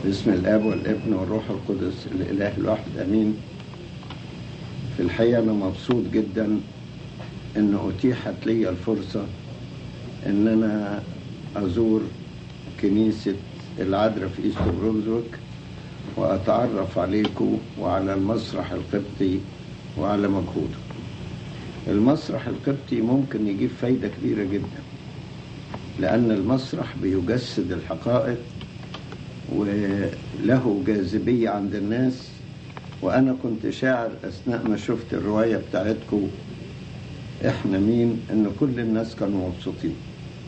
باسم الاب والابن والروح القدس الاله الواحد امين في الحقيقه انا مبسوط جدا ان اتيحت لي الفرصه ان انا ازور كنيسه العذراء في ايست بروزويك واتعرف عليكم وعلى المسرح القبطي وعلى مجهوده المسرح القبطي ممكن يجيب فايده كبيره جدا لان المسرح بيجسد الحقائق وله جاذبية عند الناس وأنا كنت شاعر أثناء ما شفت الرواية بتاعتكم إحنا مين إن كل الناس كانوا مبسوطين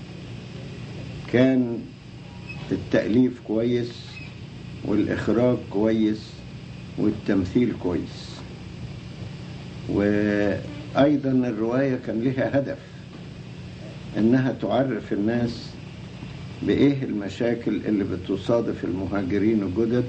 كان التأليف كويس والإخراج كويس والتمثيل كويس وأيضا الرواية كان لها هدف إنها تعرف الناس بإيه المشاكل اللي بتصادف المهاجرين الجدد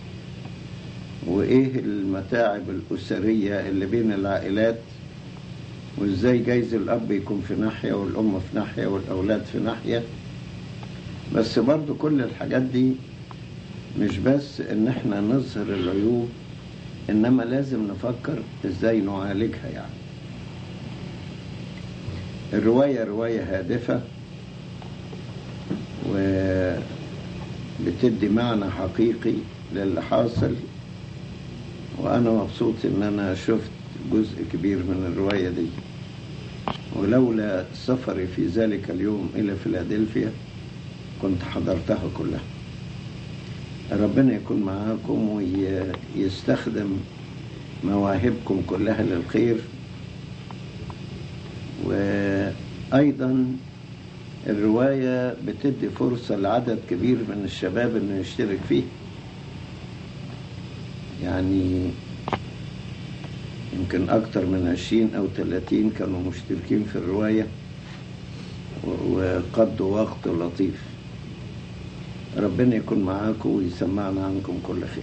وإيه المتاعب الأسرية اللي بين العائلات وإزاي جايز الأب يكون في ناحية والأم في ناحية والأولاد في ناحية بس برضو كل الحاجات دي مش بس إن إحنا نظهر العيوب إنما لازم نفكر إزاي نعالجها يعني الرواية رواية هادفة وبتدي معنى حقيقي للي حاصل وأنا مبسوط إن أنا شفت جزء كبير من الرواية دي ولولا سفري في ذلك اليوم إلى فيلادلفيا كنت حضرتها كلها ربنا يكون معاكم ويستخدم مواهبكم كلها للخير وأيضا الرواية بتدي فرصة لعدد كبير من الشباب انه يشترك فيه يعني يمكن أكتر من عشرين أو ثلاثين كانوا مشتركين في الرواية وقضوا وقت لطيف ربنا يكون معاكم ويسمعنا عنكم كل خير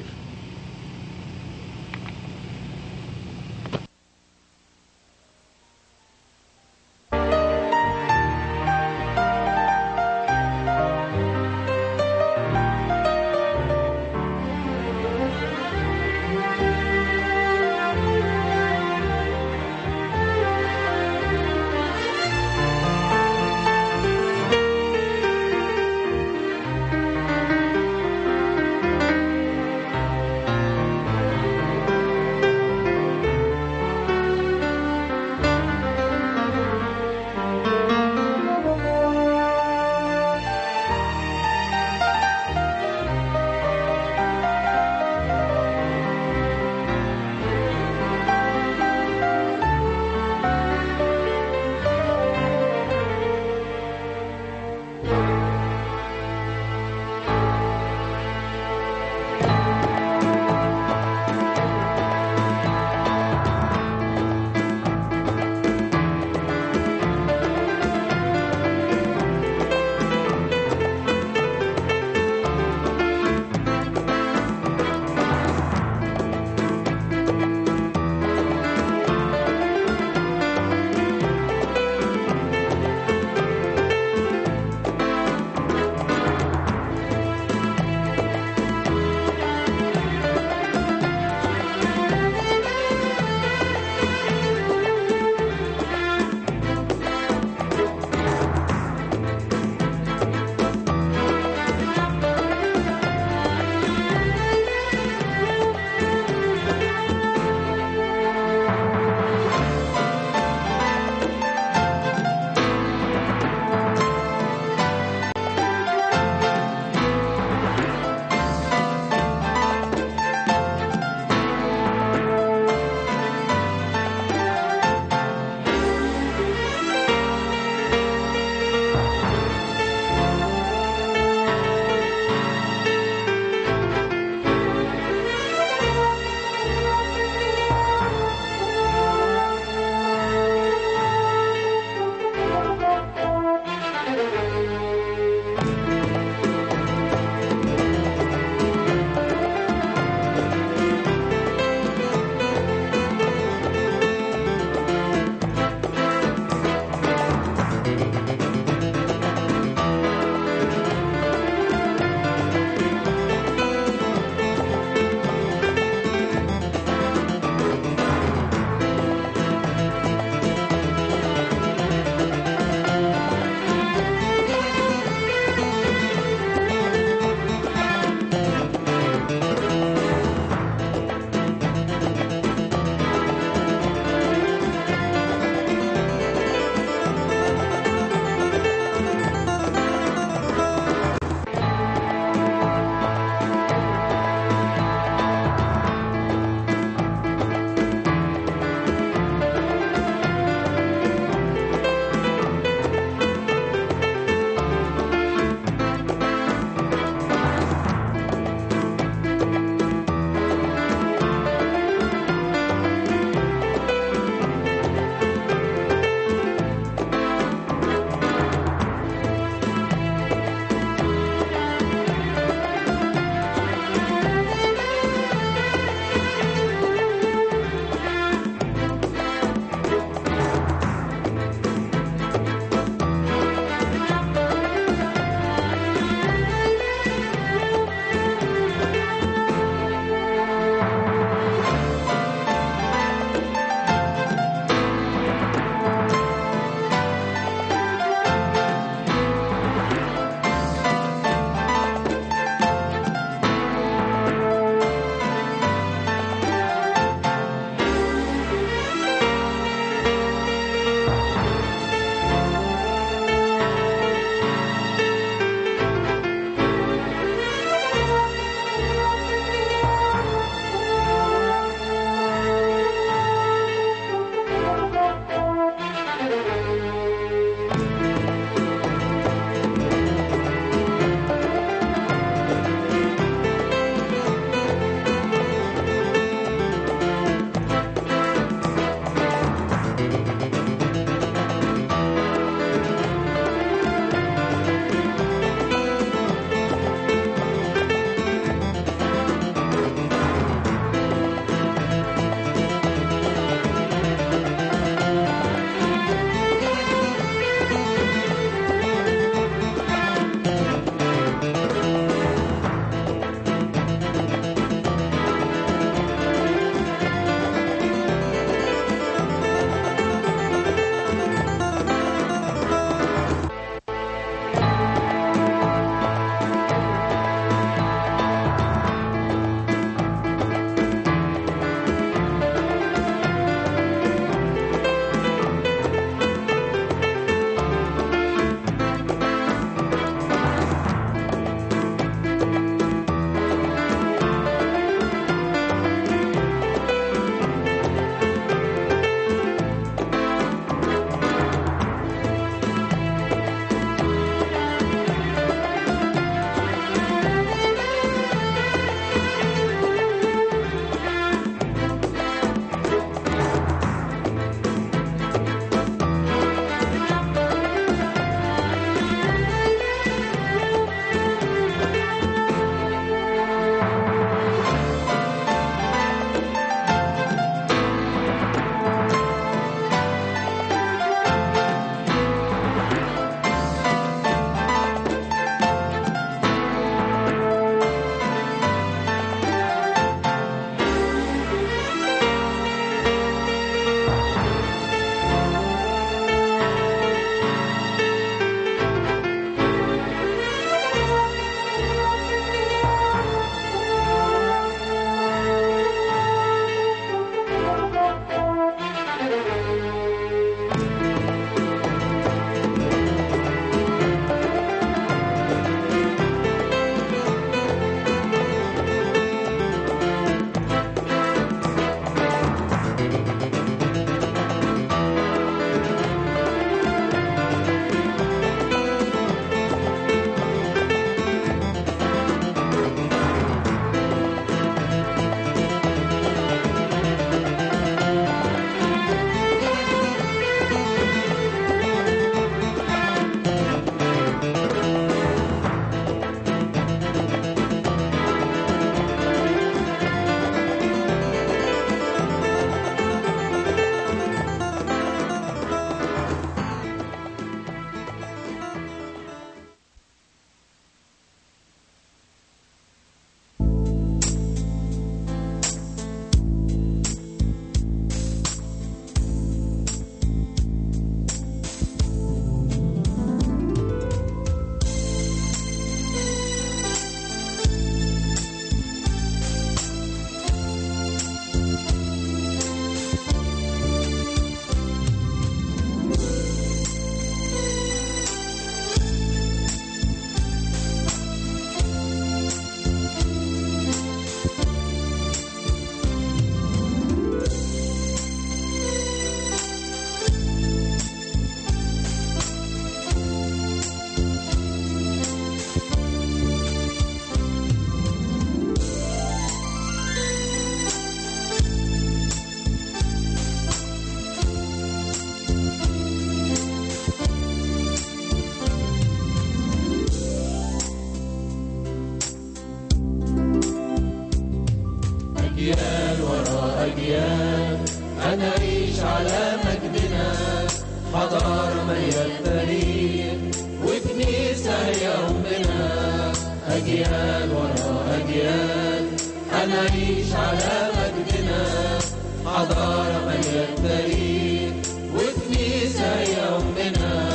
هنعيش على مجدنا حضارة مالية التاريخ وكنيسة هي أمنا أجيال ورا أجيال هنعيش على مجدنا حضارة مالية التاريخ وكنيسة هي أمنا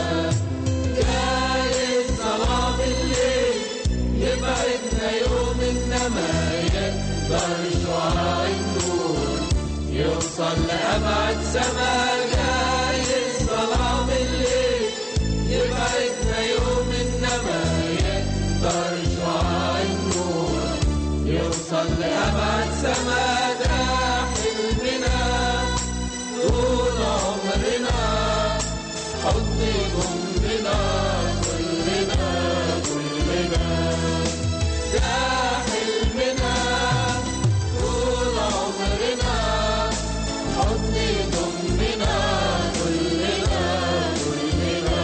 جاي الصلاة بالليل يبعدنا يوم إنما يقدر شعاع النور يوصل لأبعد سما جاي الصلاة بالليل يبعدنا يوم إنما يقدر شعاع النور يوصل لأبعد سما ده حلمنا طول عمرنا حضن جنبنا كلنا كلنا ده حلمنا طول عمرنا حضن جنبنا كلنا كلنا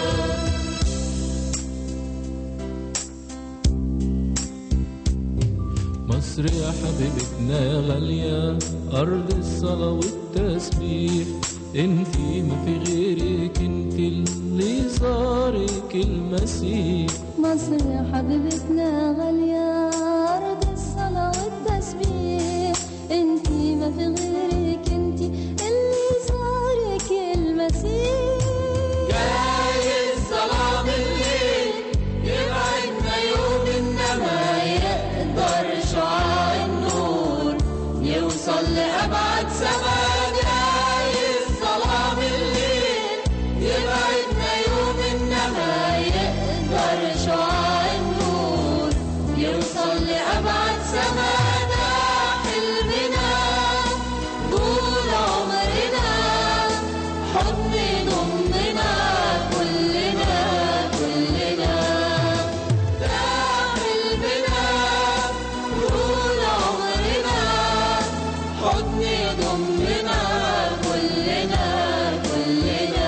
مصر يا حبيبتنا يا غالية أرض الصلاة والتسبيح انتي ما في غيرك انتي اللي صارك المسيح مصر يا حبيبتنا غالية أرض الصلاة والتسبيح انتي ما في غيرك انتي اللي صارك المسيح جاي الصلاة بالليل يبعدنا يوم إنما يقدر شعاع النور يوصل لأبعد سما جاي الصلاة بالليل يبعدنا يوم إنما يقدر شعاع النور يوصل لأبعد سما ده حلمنا طول عمرنا حضن ضمنا كلنا كلنا ده حلمنا طول عمرنا حضن ضمنا كلنا كلنا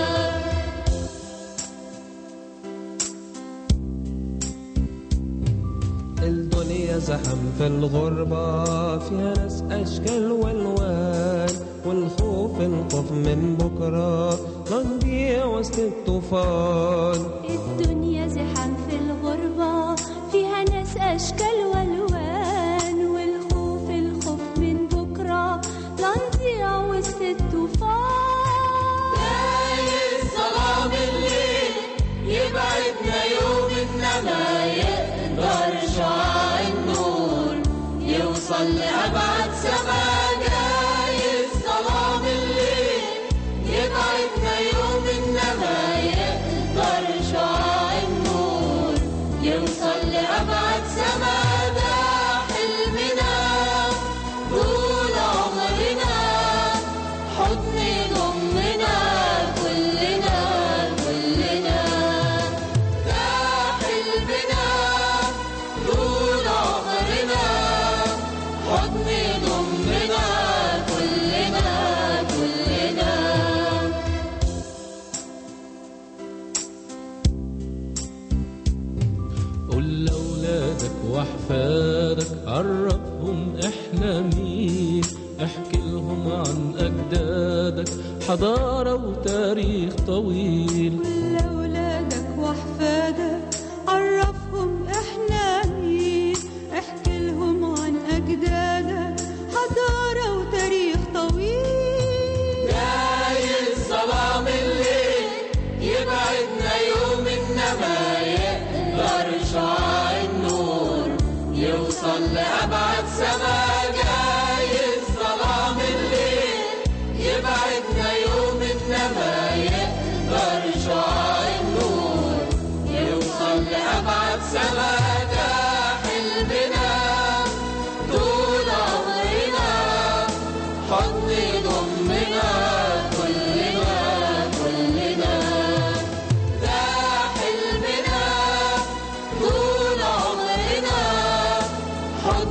الدنيا زحم في الغربة فيها ناس أشكال والوان والخوف الخوف من بكرة نضيع وسط الطوفان الدنيا زحام في الغربة فيها ناس أشكال والوان والخوف الخوف من بكرة لا نضيع وسط الطوفان جاي الصلاة بالليل يبعدنا يوم إنما يقدر شعاع النور يوصل لأبعد سما جاي الصلاة بالليل يبعدنا يوم إنما يقدر شعاع النور يوصل لأبعد سما ده حلمنا طول عمرنا حضن ضمنا كلنا كلنا ده حلمنا طول عمرنا حضن ضمنا كلنا كلنا قول لأولادك وأحفادك عرفهم إحنا مين احكي لهم عن أجدادك حضارة وتاريخ طويل لأولادك وأحفادك عرفهم إحنا مين احكي لهم عن أجدادك حضارة وتاريخ طويل جاي الصلاة بالليل يبعدنا يوم إنما يقدر شعاع النور يوصل لأبعد سما جاي الصلاة بالليل يبعدنا يوم إنما يقدر شعاع النور يوصل لأبعد سما ده حلمنا طول عمرنا حضن ضمنا كلنا كلنا ده حلمنا طول عمرنا حضن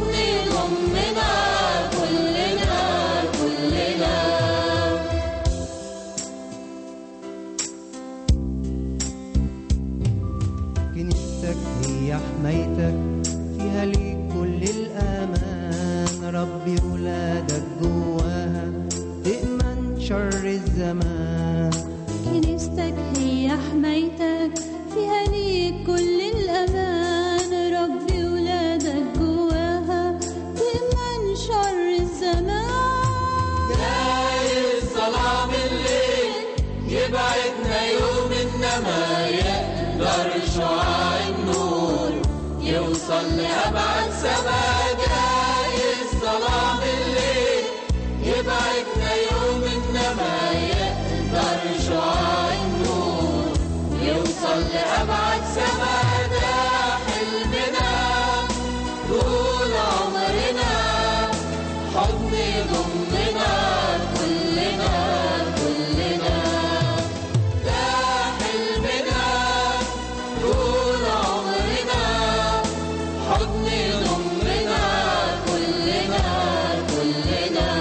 شر الزمان كنيستك هي حمايتك فيها ليك كل الأمان ربي ولادك جواها تأمن شر الزمان جاي الظلام الليل يبعدنا يوم انما يقدر شعاع النور يوصل لأبعد سما جاي الظلام الليل يبعدنا يوم انما يقدر شعاع النور يوصل لأبعد سما ده حلمنا طول عمرنا حضن يضمنا كلنا كلنا ده حلمنا طول عمرنا حضن يضمنا كلنا كلنا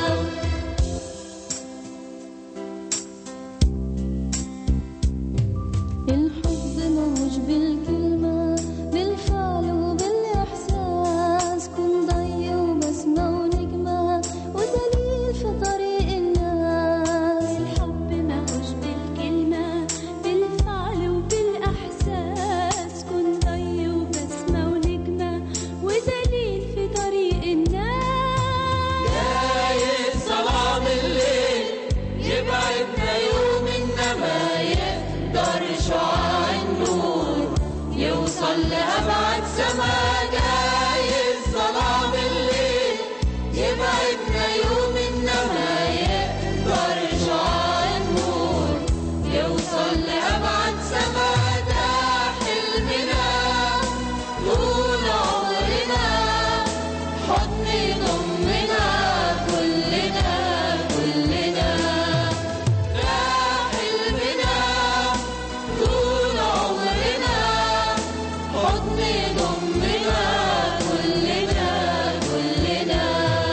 الحب ماهوش بالكلمة بالفعل وبالإحساس كن ضي وبسمة ونجمة ودليل في طريق الناس الحب ماهوش بالكلمة بالفعل وبالإحساس كن ضي وبسمة ونجمة ودليل في طريق الناس جاي الظلام الليل يبعدنا يوم انما يقدر شعاع النور يوصل لأبعد سما جاي الظلام الليل يبعدنا يوم انما يقدر شعاع النور يوصل لأبعد سما ده حلمنا طول عمرنا حضن يضمنا كلنا كلنا ده حلمنا طول عمرنا حضن يضمنا كلنا كلنا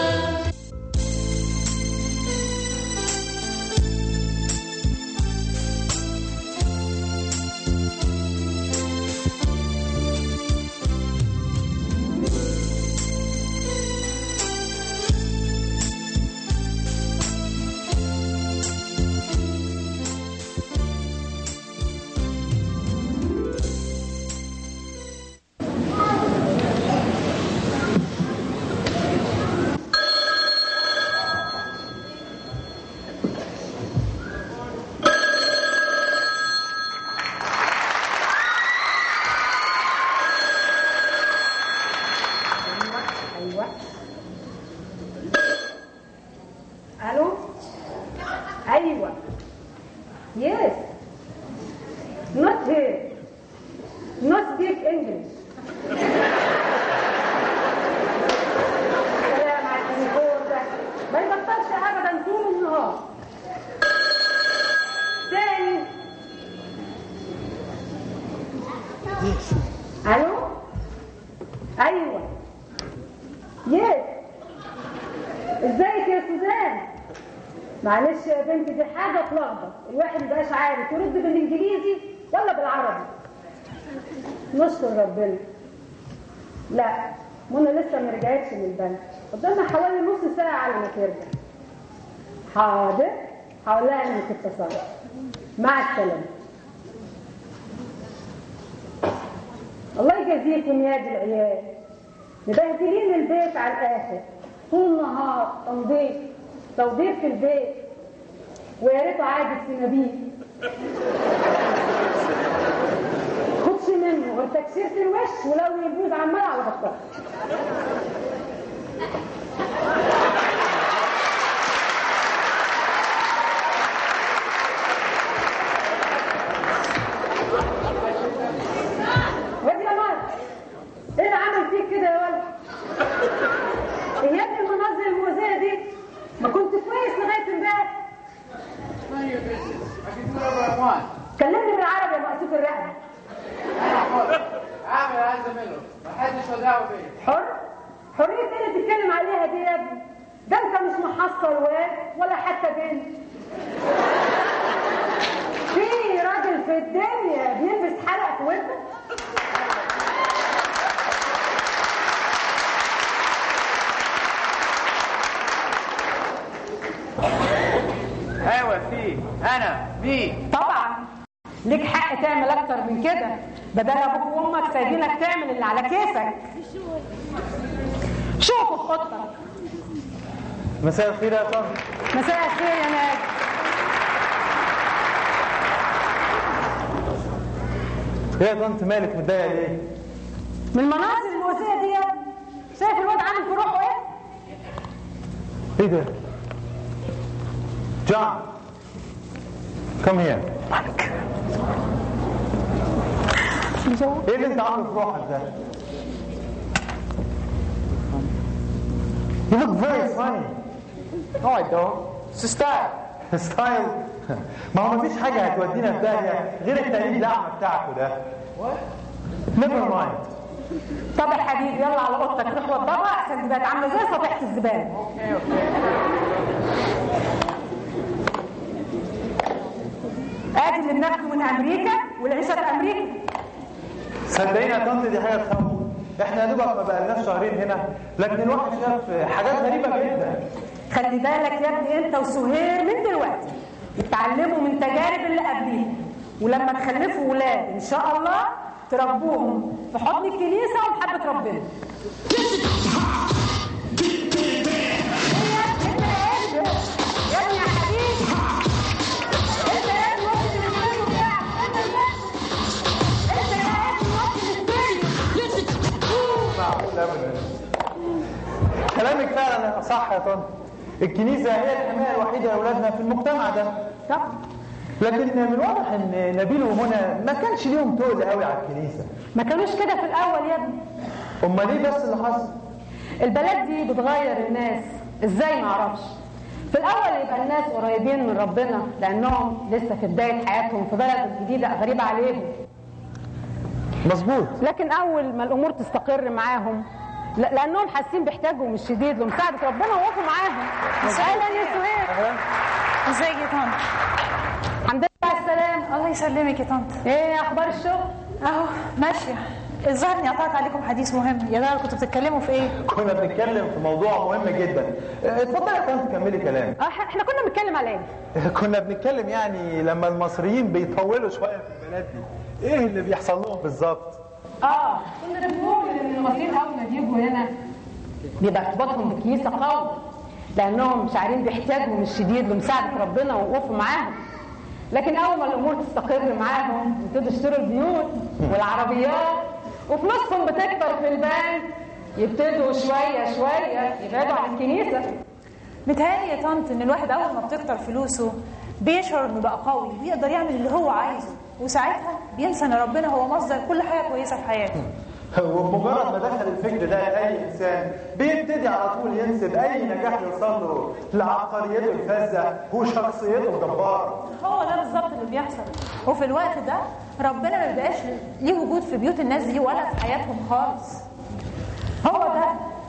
ايوه الو ايوه يس not here not speak english كلام على التليفون ده ما يبطلش ابدا طول النهار تاني الو ايوه يس ازيك يا سوزان معلش يا بنتي دي حاجه تلخبط الواحد مبقاش عارف يرد بالانجليزي ولا بالعربي نشكر ربنا لا منى لسه ما رجعتش من البنك قدامها حوالي نص ساعه على ما ترجع حاضر هقول لها انك اتصلت مع السلامه الله يجازيكم يا دي العيال مبهدلين البيت على الاخر طول النهار تنظيف توظيف في البيت ويا ريته عادي السنابيل خدش منه غير تكسير في الوش ولو يبوظ عمال على بطال وادي يا مار ايه اللي عمل فيك كده يا ولد؟ يا ابني المناظر المؤذيه دي ما كنت كويس لغايه امبارح Mind your business. I can do whatever I want. كلمني بالعربي يا مقصوف الرقبه أنا حر. أعمل عايز أعمله. ما حدش له دعوة بيا. حر حريه ايه اللي بتتكلم عليها دي يا ابني ده انت مش محصل واد ولا حتى بنت في راجل في الدنيا بيلبس حلقه في ودنك ايوه في انا مين طبعا ليك حق تعمل اكتر من كده بدل ابوك وامك سايبينك تعمل اللي على كيفك شوفوا خطك مساء الخير يا طنط مساء الخير يا ناجي ايه يا طنط مالك متضايقه ليه؟ من المناظر المؤذيه دي يا ابني. شايف الواد عامل في روحه ايه ايه ده؟ جون كم هير ايه اللي انت عامله في روحك ده؟ You look very funny. No, I don't. It's a style. ستايل ما هو مفيش حاجة هتودينا في داهية غير التقليد الأعمى بتاعكوا ده. Never mind. طب يا حبيبي يلا على اوضتك روح وضبها احسن دي بقت عامله زي صفيحه الزباله ادي اللي بناخده من امريكا والعيشه في امريكا صدقيني يا طنط دي حاجة تخوف. احنا يا دوبك ما بقالناش شهرين هنا لكن الواحد شاف حاجات غريبة جدا. خلي بالك يا ابني انت وسهير من دلوقتي اتعلموا من تجارب اللي قبليهم ولما تخلفوا ولاد ان شاء الله تربوهم في حضن الكنيسه ومحبه ربنا يا ابني يا حبيبي انت يا ابني وقت الاستوديو بتاعك انت انت يا ابني وقت الاستوديو معقول أبدا. كلامك فعلا صح يا طنط. الكنيسة هي الحماية الوحيدة لأولادنا في المجتمع ده. طب لكن من الواضح ان نبيل ومنى ما كانش ليهم تقل قوي على الكنيسة. ما كانوش كده في الاول يا ابني امال ايه بس اللي حصل؟ البلد دي بتغير الناس ازاي ما اعرفش في الاول يبقى الناس قريبين من ربنا لانهم لسه في بدايه حياتهم في بلد جديده غريبه عليهم مظبوط لكن اول ما الامور تستقر معاهم لا- لانهم حاسين باحتياجهم الشديد لمساعده ربنا وقفوا معاهم اهلا يا سهير ازيك يا طنط الحمد لله على السلامه الله يسلمك يا طنط ايه اخبار الشغل اهو ماشيه الظاهر اني قطعت عليكم حديث مهم يا ترى كنتوا بتتكلموا في ايه كنا بنتكلم في موضوع مهم جدا. اه، اتفضلي يا طنط كملي كلام. اه احنا كنا بنتكلم على ايه كنا بنتكلم يعني لما المصريين بيطولوا شوية في البلد دي. ايه اللي بيحصل لهم بالظبط؟ اه كنا بنقول ان المصريين اول ما بيجوا هنا بيبقى ارتباطهم بالكنيسه قوي لانهم شاعرين باحتياجهم الشديد لمساعده ربنا ووقوفوا معاهم لكن اول ما الامور تستقر معاهم يبتدوا يشتروا البيوت والعربيات وفلوسهم بتكتر في البنك يبتدوا شويه شويه يبعدوا عن الكنيسه متهيألي يا طنط ان الواحد اول ما بتكتر فلوسه بيشعر انه بقى قوي ويقدر يعمل اللي هو عايزه وساعتها بينسى ان ربنا هو مصدر كل حاجه كويسه في حياته وبمجرد ما دخل الفكر ده لأي إنسان بيبتدي على طول ينسب أي نجاح يوصل له لعبقريته الفذة وشخصيته الجبارة. هو ده بالظبط اللي بيحصل وفي الوقت ده ربنا ما بيبقاش ليه وجود في بيوت الناس دي ولا في حياتهم خالص هو ده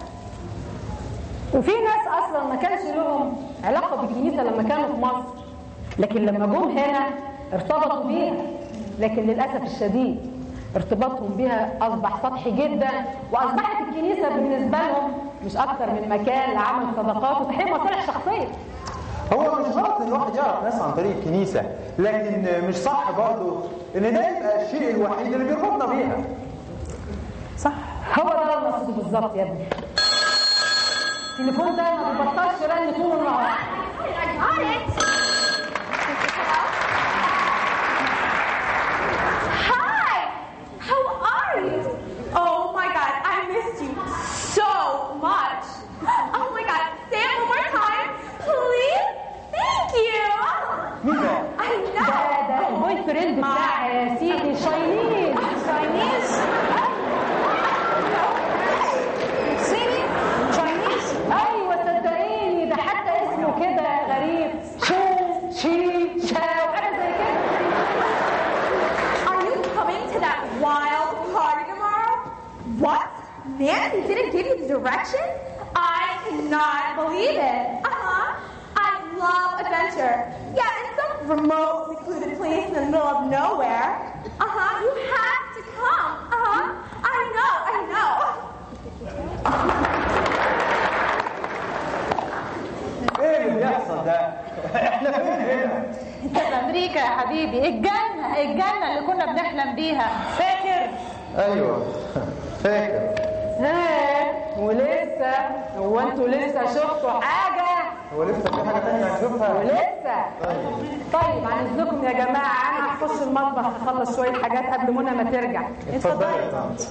وفي ناس اصلا ما كانش لهم علاقه بالكنيسه لما كانوا في مصر لكن لما جم هنا ارتبطوا بيها لكن للاسف الشديد ارتباطهم بها اصبح سطحي جدا واصبحت الكنيسه بالنسبه لهم مش اكتر من مكان لعمل صداقات وتحقيق مصالح شخصيه هو مش غلط ان الواحد يعرف ناس عن طريق الكنيسة، لكن مش صح برضه ان ده يبقى الشيء الوحيد اللي بيربطنا بيها. صح هو ده المقصود بالظبط يا ابني التليفون ده ما بيبطلش رن طول النهار Hi! How are you? Oh my god, I missed you so much. Oh my god, say it one more time, please. Thank you. مين ده؟ I ده know. ده البوي فريند بتاعها يا سيدي شاينيز Chinese صيني Chinese ايوه صدقيني ده حتى اسمه كده غريب شو شي شا وحاجه زي كده Are you coming to that wild party tomorrow? What? Nancy didn't give you the direction? I cannot believe it. Uh-huh. I love adventure. Yeah, in some remote, secluded place in the middle of nowhere. Uh-huh. You have to come. Uh-huh. I know, I know. ايه اللي بيحصل ده؟ احنا فين هنا انت في امريكا يا حبيبي الجنه الجنه اللي كنا بنحلم بيها فاكر ايوه فاكر ها ولسه هو انتوا لسه شفتوا حاجه هو لسه في حاجه تانية هنشوفها ولسه طيب عن اذنكم يا جماعه انا هخش المطبخ اخلص شويه حاجات قبل منى ما ترجع اتفضلي يا طنط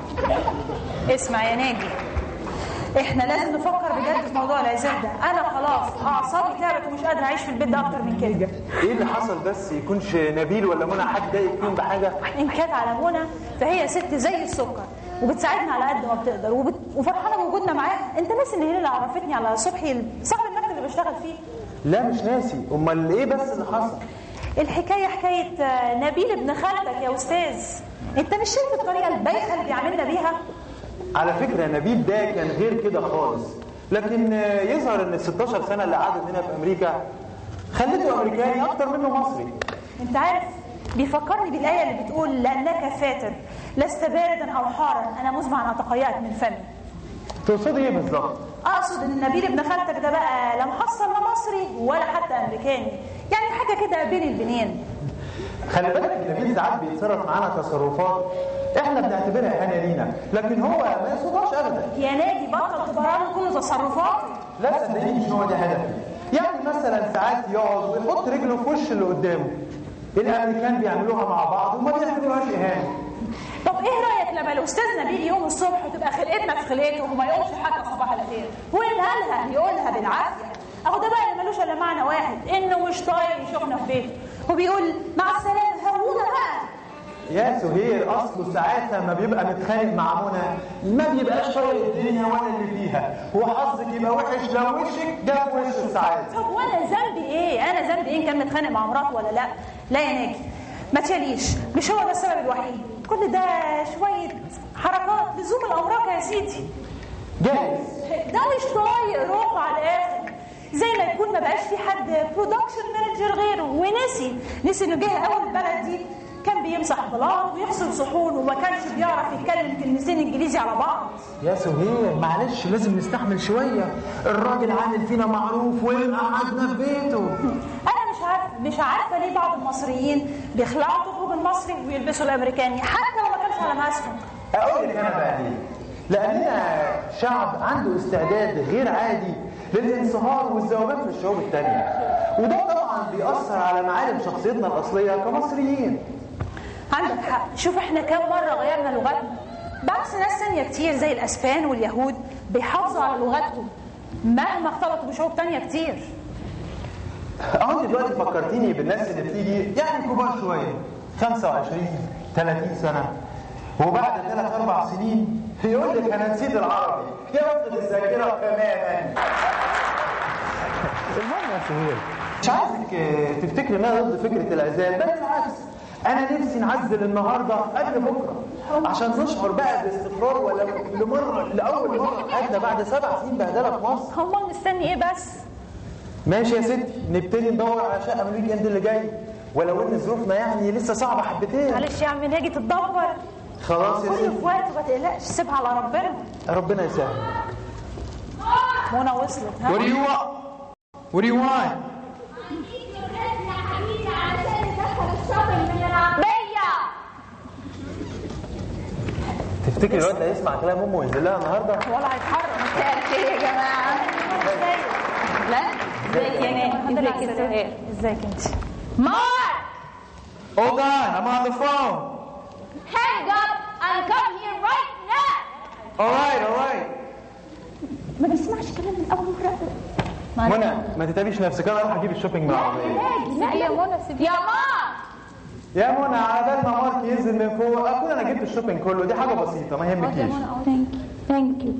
اسمع يا ناجي احنا لازم نفكر بجد في موضوع العزال ده انا خلاص اعصابي تعبت ومش قادره اعيش في البيت ده اكتر من كده ايه اللي حصل بس يكونش نبيل ولا منى حد ضايق فيهم بحاجه ان كانت على منى فهي ست زي السكر وبتساعدنا على قد ما بتقدر وبت... وفرحانه بوجودنا معاها انت ناسي ان هي اللي عرفتني على صبحي صاحب المكتب اللي بشتغل فيه لا مش ناسي امال ايه بس اللي حصل الحكايه حكايه آه، نبيل ابن خالتك يا استاذ انت مش شايف الطريقه البايخه اللي بيعاملنا بيها على فكره نبيل ده كان غير كده خالص لكن آه، يظهر ان ال 16 سنه اللي قعدت هنا في امريكا خلته امريكاني اكتر منه مصري انت عارف بيفكرني بالآية اللي بتقول لأنك فاتر لست باردا أو حارا أنا مزمع أن أتقيأك من فمي تقصدي ايه بالظبط أقصد إن نبيل ابن خالتك ده بقى لا محصل لا مصري ولا حتى أمريكاني يعني حاجة كده بين البنين خلي بالك نبيل ساعات بيتصرف معانا تصرفات احنا بنعتبرها اهانه لينا لكن هو ما يقصدهاش ابدا يا نادي بطل تبرر كل تصرفاتي لا صدقيني مش هو ده هدفي يعني مثلا ساعات يقعد ويحط رجله في وش اللي قدامه الامريكان بيعملوها مع بعض وما بيعتبروهاش اهانه طب ايه رايك لما الاستاذ نبيل يوم الصبح وتبقى خلقتنا في خلقته وما يقولش حاجه صباح الخير ويقولها لها يقولها بالعافيه اهو ده بقى اللي ملوش الا معنى واحد انه مش طايق يشوفنا في بيته وبيقول مع السلامه هونا بقى يا سهير اصله ساعات لما بيبقى متخانق مع منى ما بيبقاش طايق الدنيا ولا اللي فيها وحظك يبقى وحش لو وشك جاب وشه ساعات طب وانا ذنبي ايه انا ذنبي ايه إن كان متخانق مع مراته ولا لا لا يا ناجي ما تشاليش مش هو ده السبب الوحيد كل ده شويه حركات لزوم الامراك يا سيدي جايز ده مش طايق روحه على الاخر زي ما يكون ما بقاش في حد برودكشن مانجر غيره ونسي نسي انه جه اول البلد دي كان بيمسح بلاط ويغسل صحون وما كانش بيعرف يتكلم كلمتين انجليزي على بعض يا سهير معلش لازم نستحمل شويه الراجل عامل فينا معروف ومقعدنا في بيته انا مش عارف مش عارفه ليه بعض المصريين بيخلعوا الطقم المصري ويلبسوا الامريكاني حتى لو ما كانش على مقاسهم اقول لك انا بقى ليه لاننا شعب عنده استعداد غير عادي للانصهار والذوبان في الشعوب التانية وده طبعا بيأثر على معالم شخصيتنا الأصلية كمصريين عندك حق شوف احنا كام مره غيرنا لغتنا بعكس ناس ثانيه كتير زي الاسبان واليهود بيحافظوا على لغتهم مهما اختلطوا بشعوب تانية كتير اهو انت دلوقتي فكرتيني بالناس اللي بتيجي يعني كبار شويه 25 30 سنه وبعد ثلاث اربع سنين يقول لك انا نسيت العربي يفقد الذاكره تماما المهم يا سهير مش عايزك آه، تفتكري ان انا ضد فكره العزال بل بالعكس انا نفسي نعزل النهارده قبل بكره عشان نشعر بقى باستقرار ولا لمره لاول مره في حياتنا بعد سبع سنين بهدله في مصر امال مستني ايه بس ماشي يا ستي نبتدي ندور على شقه من الويك اند اللي جاي ولو ان ظروفنا يعني لسه صعبه حبتين معلش يا عم ناجي تتدبر خلاص يا كله ستي في وقته ما تقلقش سيبها على ربنا ربنا يسهل منى وصلت ها What do you want? What do you want? تفتكر الواد ده يسمع كلام امه وينزل لها النهارده؟ ولا هيتحرك مساء الخير يا جماعه لا ازيك يا نادي ازيك يا سهير ازيك انت Mark! Hold on, I'm on the phone. Hang up and come here right now! All right, all right. ما بيسمعش كلام من أول مرة منى ما تتعبيش نفسك انا اروح اجيب الشوبينج من العربيه لا يا منى سيبي يا ماما يا منى على بال ما مارك ينزل من فوق اكون انا جبت الشوبينج كله دي حاجه بسيطه ما يهمكيش ثانك يو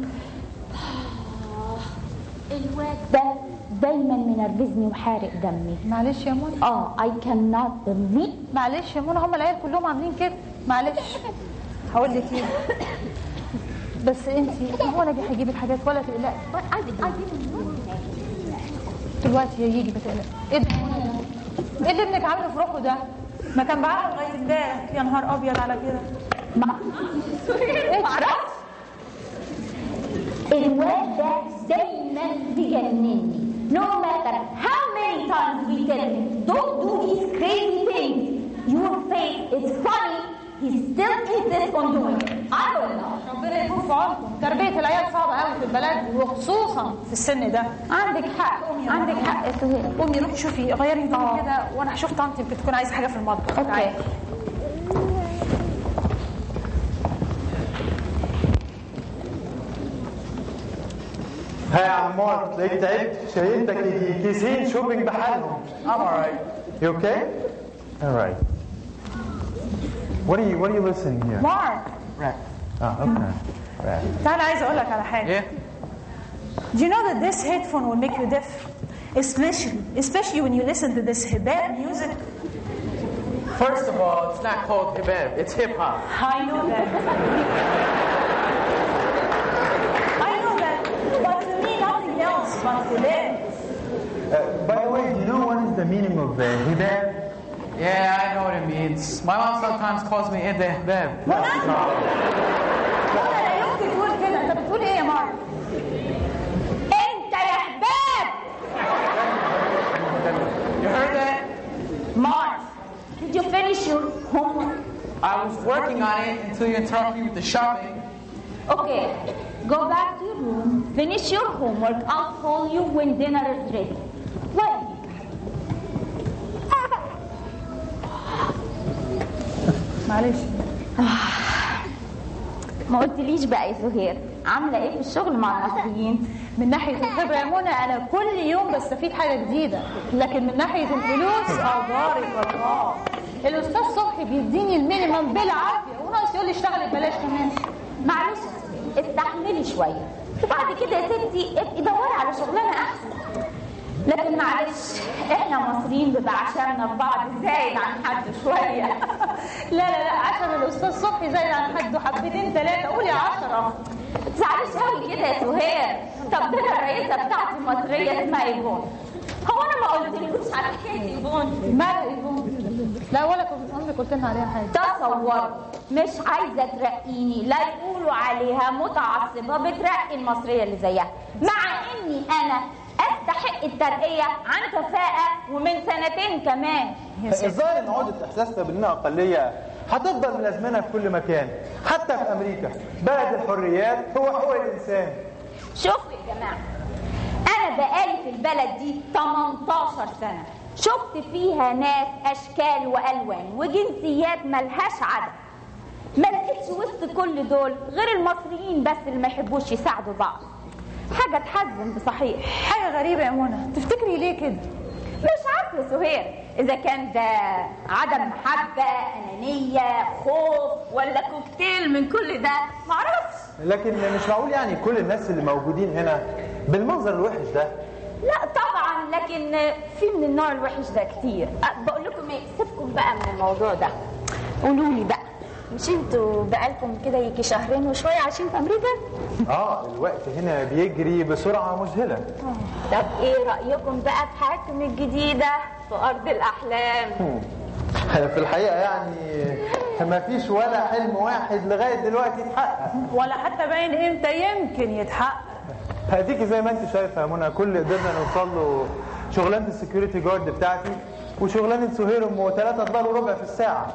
الواد ده دايما منرفزني وحارق دمي معلش يا منى اه اي كان نوت بليف معلش يا منى هم العيال كلهم عاملين كده معلش هقول لك ايه بس انت هو انا هجيب الحاجات ولا تقلقي دلوقتي هيجي ما تقلقي ايه ده يا منى ده؟ ايه اللي ابنك عامله في روحه ده ما كان بعقل لغايه امبارح يا نهار ابيض على كده ما معرفش الواد ده دايما بيجنني no matter how many times we tell him, don't do these crazy things. Your face is funny. He still insists on doing it. I don't know. ربنا يكون في عونكم تربيه العيال صعبه قوي في البلد وخصوصا في السن ده عندك حق عندك حق يا سهير قومي روحي شوفي غيري هدومك كده وانا هشوف طنط يمكن تكون عايزه حاجه في المطبخ اوكي ها يا عمار تلاقيك تعبت شايلتك يجي كيسين شوبينج بحالهم I'm alright. You okay? All right. What are you What are you listening here? مارك Ah, okay. Right. تعالى عايزه اقول لك على حاجه Do you know that this headphone will make you deaf? Especially, especially when you listen to this hibab music. First of all, it's not called hip-hop, it's hip-hop. I know that. I know that. But to me, nothing else but hibab. Uh, by the way, do you know what is the meaning of uh, hibab? Yeah, I know what it means. My mom sometimes calls me Ede Hibab. ولا لا يمكن تقول كده انت بتقول ايه يا مارك؟ انت يا حباب You heard that? Mark, did you finish your homework? I was working on it until you interrupted me with the shopping. Okay, go back to your room, finish your homework. I'll call you when dinner is ready. Wait. معلش ما قلتليش بقى يا سهير عامله ايه في الشغل مع المصريين من ناحيه الخبره يا منى انا كل يوم بستفيد حاجه جديده لكن من ناحيه الفلوس اخبارك الله الاستاذ صبحي بيديني المينيمم بالعافيه وناقص يقول لي اشتغلي ببلاش كمان معلش يا ستي، استحملي شويه وبعد كده يا ستي ابقي دوري على شغلانه احسن لكن معلش احنا مصريين بيبقى عشاننا ببعض زايد عن حد شويه لا لا لا عشان الاستاذ صبحي زايد عن حده حبتين ثلاثه قولي 10 تزعليش قوي كده يا سهير طب ده أنا الرئيسه بتاعتي مصريه اسمها ايفون هو انا ما قلتلكوش على حكايه ايفون مالها ايفون لا ولا كنت عمرك قلت لنا عليها حاجه تصور مش عايزه ترقيني لا يقولوا عليها متعصبه بترقي المصريه اللي زيها مع اني انا استحق الترقيه عن كفاءه ومن سنتين كمان الظاهر ان عقدة احساسنا باننا اقليه هتفضل ملازمنا في كل مكان حتى في امريكا بلد الحريات هو حقوق الانسان شوفوا يا جماعه انا بقالي في البلد دي 18 سنه شفت فيها ناس اشكال والوان وجنسيات ملهاش عدد ما لقيتش وسط كل دول غير المصريين بس اللي ما يحبوش يساعدوا بعض حاجه تحزن بصحيح حاجه غريبه يا منى تفتكري ليه كده مش عارفه يا سهير اذا كان ده عدم محبه انانيه خوف ولا كوكتيل من كل ده معرفش لكن مش معقول يعني كل الناس اللي موجودين هنا بالمنظر الوحش ده لا طبعا لكن في من النوع الوحش ده كتير أه، بقول لكم ايه سيبكم بقى من الموضوع ده قولوا لي بقى مش انتوا بقالكم كده يجي شهرين وشويه عايشين في امريكا اه الوقت هنا بيجري بسرعه مذهله طب ايه رايكم بقى في حياتكم الجديده في ارض الاحلام في الحقيقه يعني ما فيش ولا حلم واحد لغايه دلوقتي اتحقق ولا حتى باين امتى يمكن يتحقق هديكي زي ما انت شايفه يا منى كل اللي قدرنا نوصل له شغلانه السكيورتي جارد بتاعتي وشغلانه سهير ام 3 دولار وربع في الساعه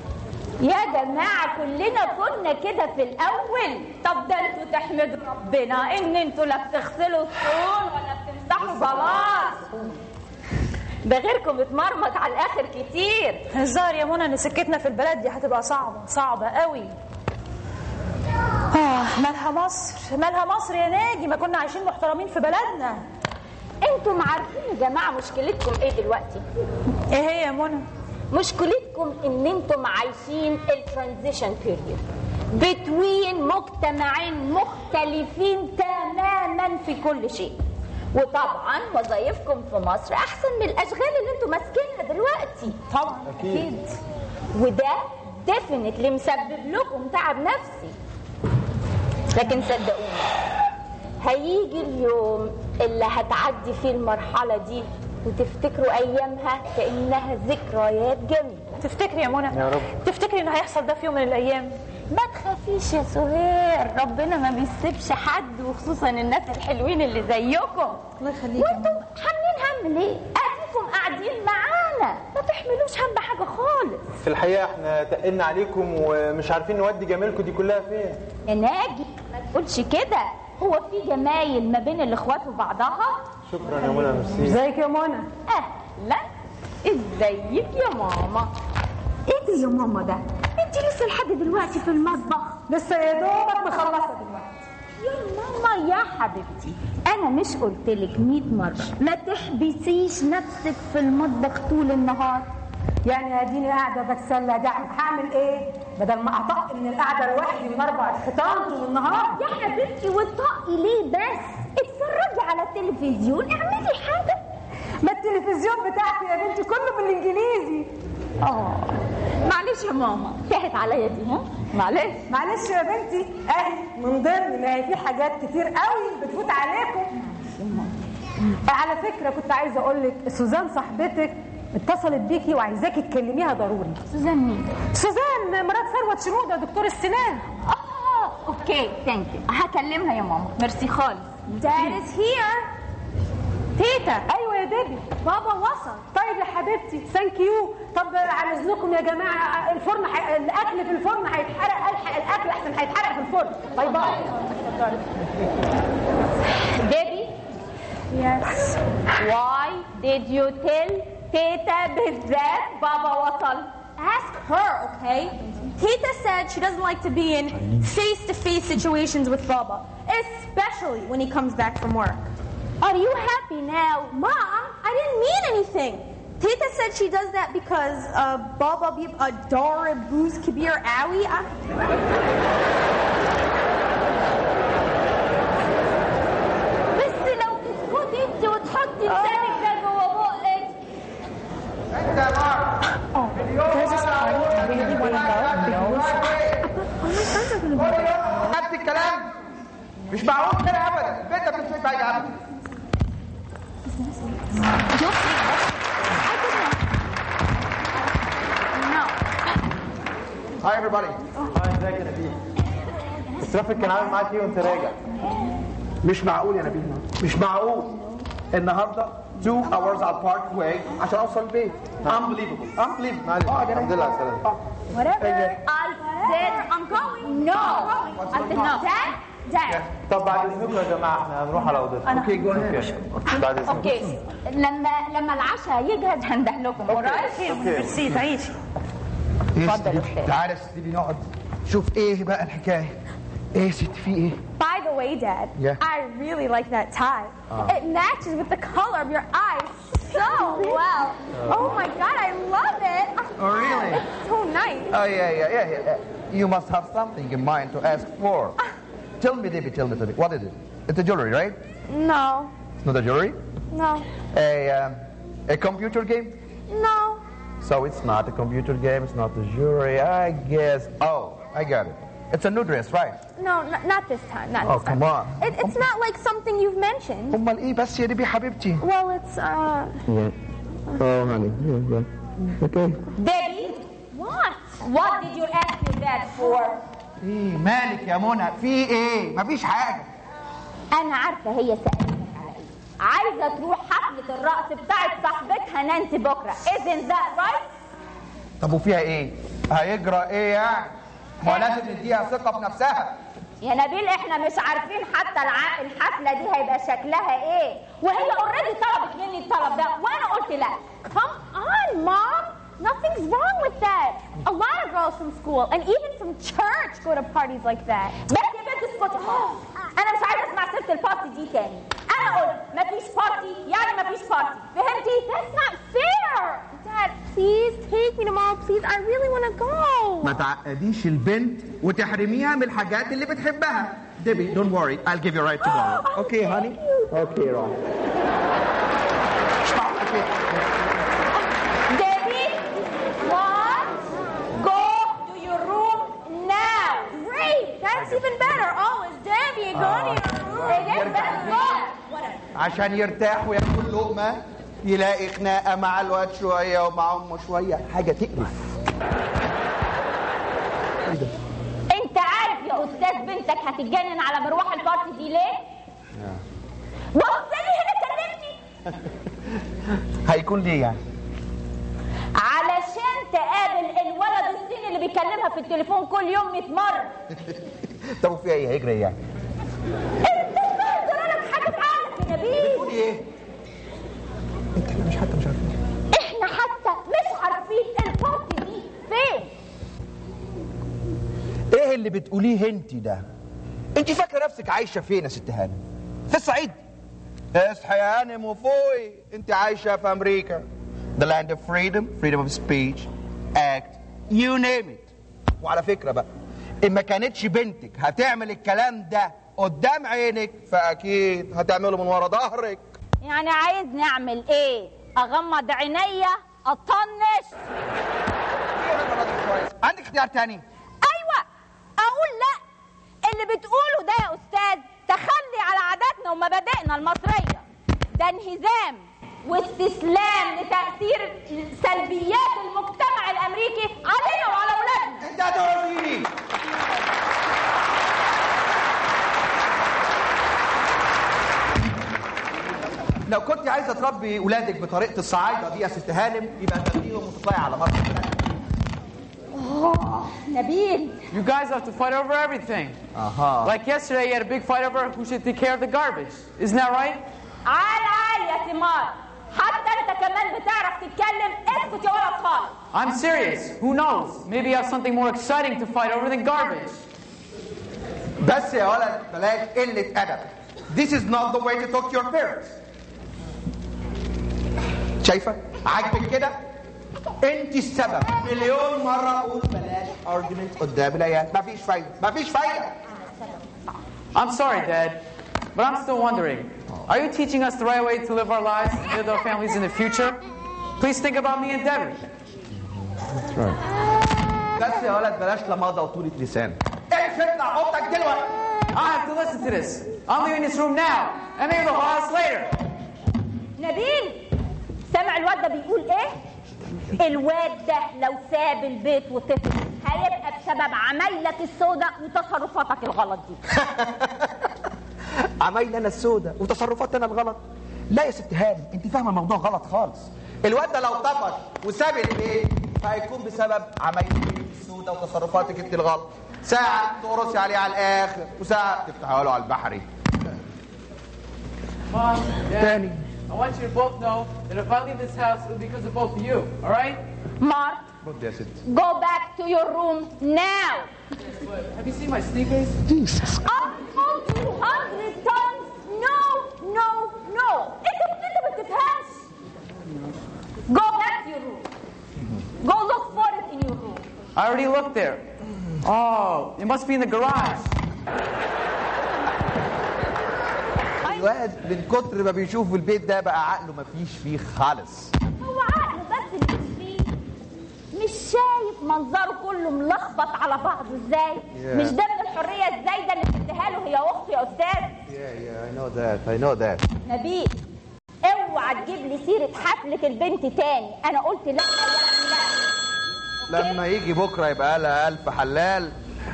يا جماعة كلنا كنا كده في الأول طب ده انتوا تحمدوا ربنا إن انتوا لا بتغسلوا الصون ولا بتمسحوا بلاط ده غيركم اتمرمط على الآخر كتير الظاهر يا منى ان سكتنا في البلد دي هتبقى صعبه صعبه قوي آه مالها مصر مالها مصر يا ناجي ما كنا عايشين محترمين في بلدنا انتم عارفين يا جماعة مشكلتكم ايه دلوقتي ايه هي يا منى مشكلتكم ان انتم عايشين الترانزيشن بيريود بتوين مجتمعين مختلفين تماما في كل شيء وطبعا وظائفكم في مصر احسن من الاشغال اللي انتم ماسكينها دلوقتي طبعا أكيد. وده ديفينتلي مسبب لكم تعب نفسي لكن صدقوني هيجي اليوم اللي هتعدي فيه المرحله دي وتفتكروا ايامها كانها ذكريات جميله تفتكري يا منى يا رب. تفتكري ان هيحصل ده في يوم من الايام ما تخافيش يا سهير ربنا ما بيسيبش حد وخصوصا الناس الحلوين اللي زيكم الله يخليك يا وانتم حاملين هم ليه اديكم قاعدين معانا ما تحملوش هم حاجه خالص في الحقيقه احنا تقلنا عليكم ومش عارفين نودي جميلكم دي كلها فين يا ناجي ما تقولش كده هو في جمايل ما بين الاخوات وبعضها شكرا يا منى ميرسي ازيك يا منى اهلا ازيك يا ماما ايه ده يا ماما ده انت لسه لحد دلوقتي في المطبخ لسه يا دوبك مخلصه دلوقتي يا ماما يا حبيبتي انا مش قلتلك 100 مره ما تحبسيش نفسك في المطبخ طول النهار يعني اديني قاعده بتسلى ده هعمل ايه بدل ما اطق من القعده لوحدي من اربع حيطان طول النهار يا حبيبتي وطقي ليه بس اتفرجي على التلفزيون اعملي حاجه ما التلفزيون بتاعتي يا بنتي كله بالانجليزي اه معلش يا ماما تاهت عليا دي ها معلش معلش يا بنتي اهي من ضمن ما هي في حاجات كتير قوي بتفوت عليكم على فكره كنت عايزه اقول لك سوزان صاحبتك اتصلت بيكي وعايزاكي تكلميها ضروري سوزان مين سوزان مرات ثروت شنودة دكتور السنان اه اوكي ثانك يو هكلمها يا ماما ميرسي خالص Dad is here. تيتا ايوه يا ديبي بابا وصل طيب يا حبيبتي ثانك يو طب على اذنكم يا جماعه الفرن حي... الاكل في الفرن هيتحرق الحق الاكل احسن هيتحرق في الفرن باي باي Debbie? Yes. Why did you tell Teta بالذات بابا وصل? Ask her, okay? Tita said she doesn't like to be in face to face situations with Baba, especially when he comes back from work. Are you happy now? Mom, I didn't mean anything. Tita said she does that because uh, Baba be adore booze kibir awi. بس لو تسكتي انت وتحطي لسانك ده جوه بقك There's this party I really want to go. No. All my friends are going to be there. نفس الكلام مش معقول كده ابدا البيت ده مش بيتباع ابدا هاي everybody هاي ازيك يا نبيل الترافيك كان عامل معاك ايه وانت راجع مش معقول يا نبيل مش معقول النهارده 2 hours على البارك واي عشان اوصل البيت unbelievable unbelievable معلش اه يا الحمد لله على السلامه Whatever I said I'm going no I said no Dad Dad طب بعد اذنكم يا جماعه احنا هنروح على اوضتنا اوكي جو اوكي بعد اذنكم اوكي لما لما العشاء يجهز هندهلكم alright ميرسي تعيشي اتفضل يا أستاذ. تعالى يا ستي نقعد شوف ايه بقى الحكايه ايه يا ست في ايه By the way, Dad, Yeah. I really like that tie. Ah. It matches with the color of your eyes so well. Oh my God, I love it. Oh, really? It's so nice. Oh yeah, yeah, yeah, yeah. You must have something in mind to ask for. Tell me, Debbie, tell me, tell me. What is it? It's a jewelry, right? No, It's not a jewelry? no, A, um, a computer game? no. So it's not a computer game, it's not a jewelry, I guess. Oh, I got it. It's a new dress, right? No, n- not this time. Not Oh, this time. come on. It, it's not like something you've mentioned. أمال إيه بس يا ديبي حبيبتي؟ Well, it's uh. Oh, honey. Okay. Debbie what what did you ask your dad for إيه مالك يا منى؟ في إيه؟ مفيش حاجة. انا عارفه هي سالتك على ايه عايزه تروح حفله الرقص بتاعت صاحبتها نانسي بكره isn't that right طب وفيها إيه؟ هيجرى إيه يعني؟ ما هو لازم نديها ثقة في نفسها. يا نبيل احنا مش عارفين حتى الع... الحفله دي هيبقى شكلها ايه وهي اوريدي طلبت مني الطلب ده وانا قلت لا Come on, Mom. Nothing's wrong with that. A lot of girls from school and even from church go to parties like that. بس يا بنت اسكتي خالص انا مش عايزه اسمع سيره البارتي دي تاني انا قلت مفيش بارتي يعني مفيش بارتي فهمتي That's not fair. Dad, please take me tomorrow, please. I really want to go. ما تعقديش البنت وتحرميها من الحاجات اللي بتحبها. ديبي don't worry I'll give you right tomorrow. Okay, honey? Okay, right. مش معقول كده. Debbie what go to your room now Great. That's even better. Oh, is Debbie going to your room? Again, better whatever عشان يرتاح وياكل لقمه يلاقي خناقه مع الواد شويه ومع امه شويه حاجه تقرف انت عارف يا استاذ بنتك هتتجنن على مروح البارتي دي ليه؟ بص لي هنا كلمني هيكون ليه يعني علشان تقابل الولد الصيني اللي بيكلمها في التليفون كل يوم 100 مره طب وفي ايه هيجري إيه يعني انت جرى لك حاجه في عقلك يا نبيل بتقولي ايه انت مش حتى مش عارفين احنا حتى مش عارفين البارتي دي فين ايه اللي بتقوليه انت ده انت فاكره نفسك عايشه فين يا ست هانم في الصعيد اصحي يا هانم وفوقي انت عايشه في امريكا the land of freedom freedom of speech act you name it وعلى فكره بقى ان ما كانتش بنتك هتعمل الكلام ده قدام عينك فاكيد هتعمله من ورا ظهرك يعني عايز نعمل ايه اغمض عينيا اطنش عندك اختيار تاني ايوه اقول لا اللي بتقوله ده يا استاذ تخلي على عاداتنا ومبادئنا المصريه ده انهزام واستسلام لتاثير سلبيات المجتمع الامريكي علينا وعلى اولادنا انت هتوريني لو كنت عايزه تربي ولادك بطريقه الصعايده دي يا ست هانم يبقى تاخديهم وتطلعي على مصر اه نبيل You guys have to fight over everything. اها Like yesterday, you had a big fight over who should take care of the garbage. Isn't that right? عال عال يا ثمار حتى انت كمان بتعرف تتكلم اسكت يا ولد خالص I'm serious. Who knows? Maybe you have something more exciting to fight over than garbage. بس يا ولد بلاش قله ادب This is not the way to talk to your parents شايفه عاجبك كده انت السبب مليون مره اقول بلاش argument قدام العيال مفيش فايده مفيش فايده I'm sorry, Dad, but I'm still wondering. Are you teaching us the right way to live our lives and build our families in the future? Please think about me and Debbie. بس يا ولد بلاش لماضه وطولة لسان اقفل اطلع اوضتك دلوقتي I have to listen to this. I'm leaving this room now, and maybe they'll call us later. نبيل سامع الواد ده بيقول ايه الواد ده لو ساب البيت وطفل هيبقى بسبب عمايلك السوداء وتصرفاتك الغلط دي عمايل انا السودة وتصرفات انا الغلط لا يا ست هانم انت فاهمه الموضوع غلط خالص الواد ده لو طفش وساب البيت فهيكون بسبب عمايلك السودة وتصرفاتك انت الغلط ساعة تقرصي عليه على الاخر وساعة تفتحها له على البحري Mom, Dad, Danny. I want you to both know that if I leave this house, it'll be because of both of you, all right? مارك رد يا ست go back to your room now Have you seen my sneakers? I told you hundred times no no no انت انت ما بتفهمش go back to your room go look for it in your room I already looked there. Oh, it must be in the garage. الواد من كتر ما بيشوف البيت ده بقى عقله مفيش فيه خالص هو عقله بس اللي مش فيه مش شايف منظره كله ملخبط على بعضه ازاي Yeah. مش ده من الحريه الزايده اللي بتديها له هي اخته يا استاذ Yeah, yeah, I know that, I know that. نبيل اوعى تجيب لي سيره حفله البنت تاني انا قلت لا يعني لا لما يجي بكره يبقى لها ألف حلال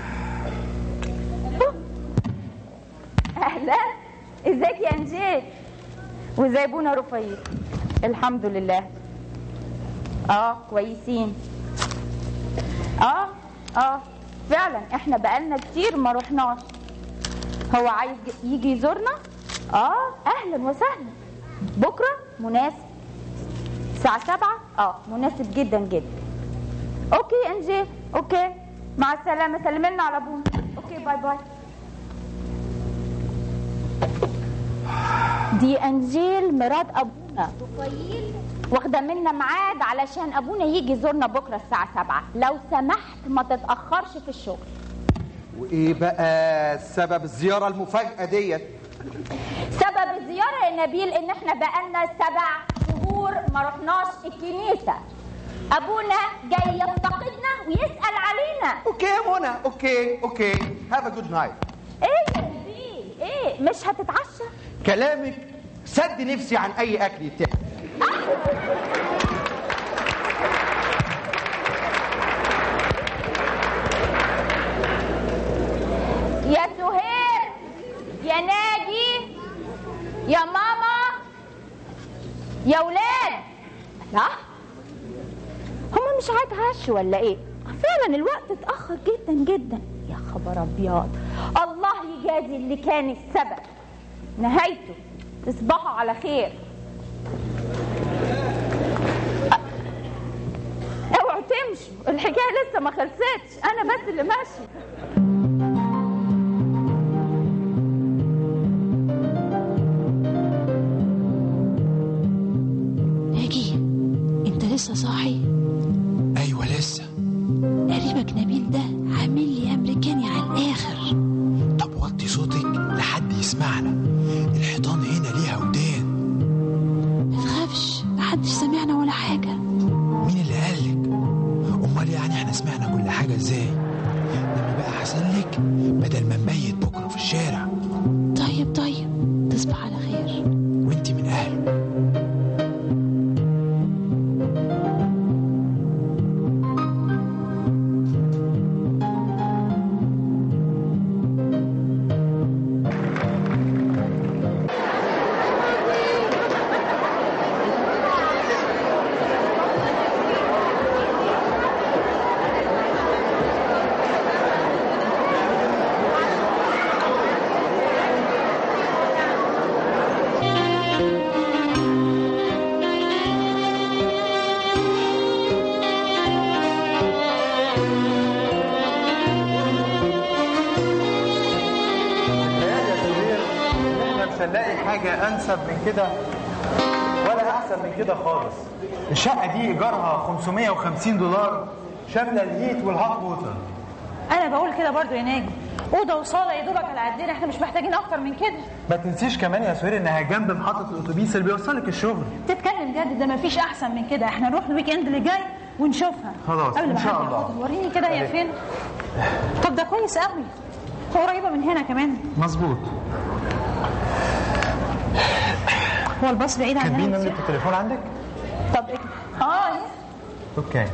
اهلا ازيك يا انجيل وازاي بونا رفيق الحمد لله اه كويسين اه اه فعلا احنا بقالنا كتير ما رحناش هو عايز يجي يزورنا اه اهلا وسهلا بكره مناسب الساعه سبعة اه مناسب جدا جدا اوكي انجيل اوكي مع السلامه سلمي لنا على ابونا اوكي باي باي دي انجيل مراد ابونا رفيل واخده منا ميعاد علشان ابونا يجي يزورنا بكره الساعه 7 لو سمحت ما تتاخرش في الشغل وايه بقى سبب الزياره المفاجاه ديت سبب الزياره يا نبيل ان احنا بقالنا سبع شهور ما رحناش الكنيسه ابونا جاي يفتقدنا ويسال علينا اوكي يا منى اوكي اوكي هاف ا جود نايت ايه يا نبيل ايه مش هتتعشى كلامك سد نفسي عن اي اكل يتاكل يا سهير يا ناجي يا ماما يا ولاد هو مش عاد هش ولا ايه فعلا الوقت اتاخر جدا جدا يا خبر ابيض الله يجازي اللي كان السبب نهايته تصبحوا على خير أ- اوعوا تمشوا الحكايه لسه ما خلصتش انا بس اللي ماشي ناجي انت لسه صاحي ايوه لسه قريبك نبيل ده عامل لي امريكاني على الاخر طب وطي صوتك لحد يسمعنا الحيطان هنا ليها ودان ما تخافش محدش سمعنا ولا حاجه مين اللي قالك امال يعني احنا سمعنا كل حاجه ازاي لما بقى حسن لك بدل ما نبيت بكره في الشارع طيب طيب تصبح على خير وانت من اهله تخيل يا كبير ان احنا مش هنلاقي حاجه انسب من كده ولا احسن من كده خالص الشقه دي ايجارها 550 دولار شامله الهيت والهات ووتر انا بقول كده برضو يا ناجي اوضه وصاله يا دوبك على قدنا احنا مش محتاجين اكتر من كده ما تنسيش كمان يا سهير انها جنب محطه الاتوبيس اللي بيوصلك الشغل تتكلم جد ده مفيش احسن من كده احنا نروح الويك اند اللي جاي ونشوفها خلاص، قبل إن ما شاء حد الله. ياخدها. وريني كده هي أهي. فين طب ده كويس قوي قريبه من هنا كمان مظبوط هو الباص بعيد كاتبين عننا نمره كتير؟ التليفون عندك طب ايه اه إيه؟ اوكي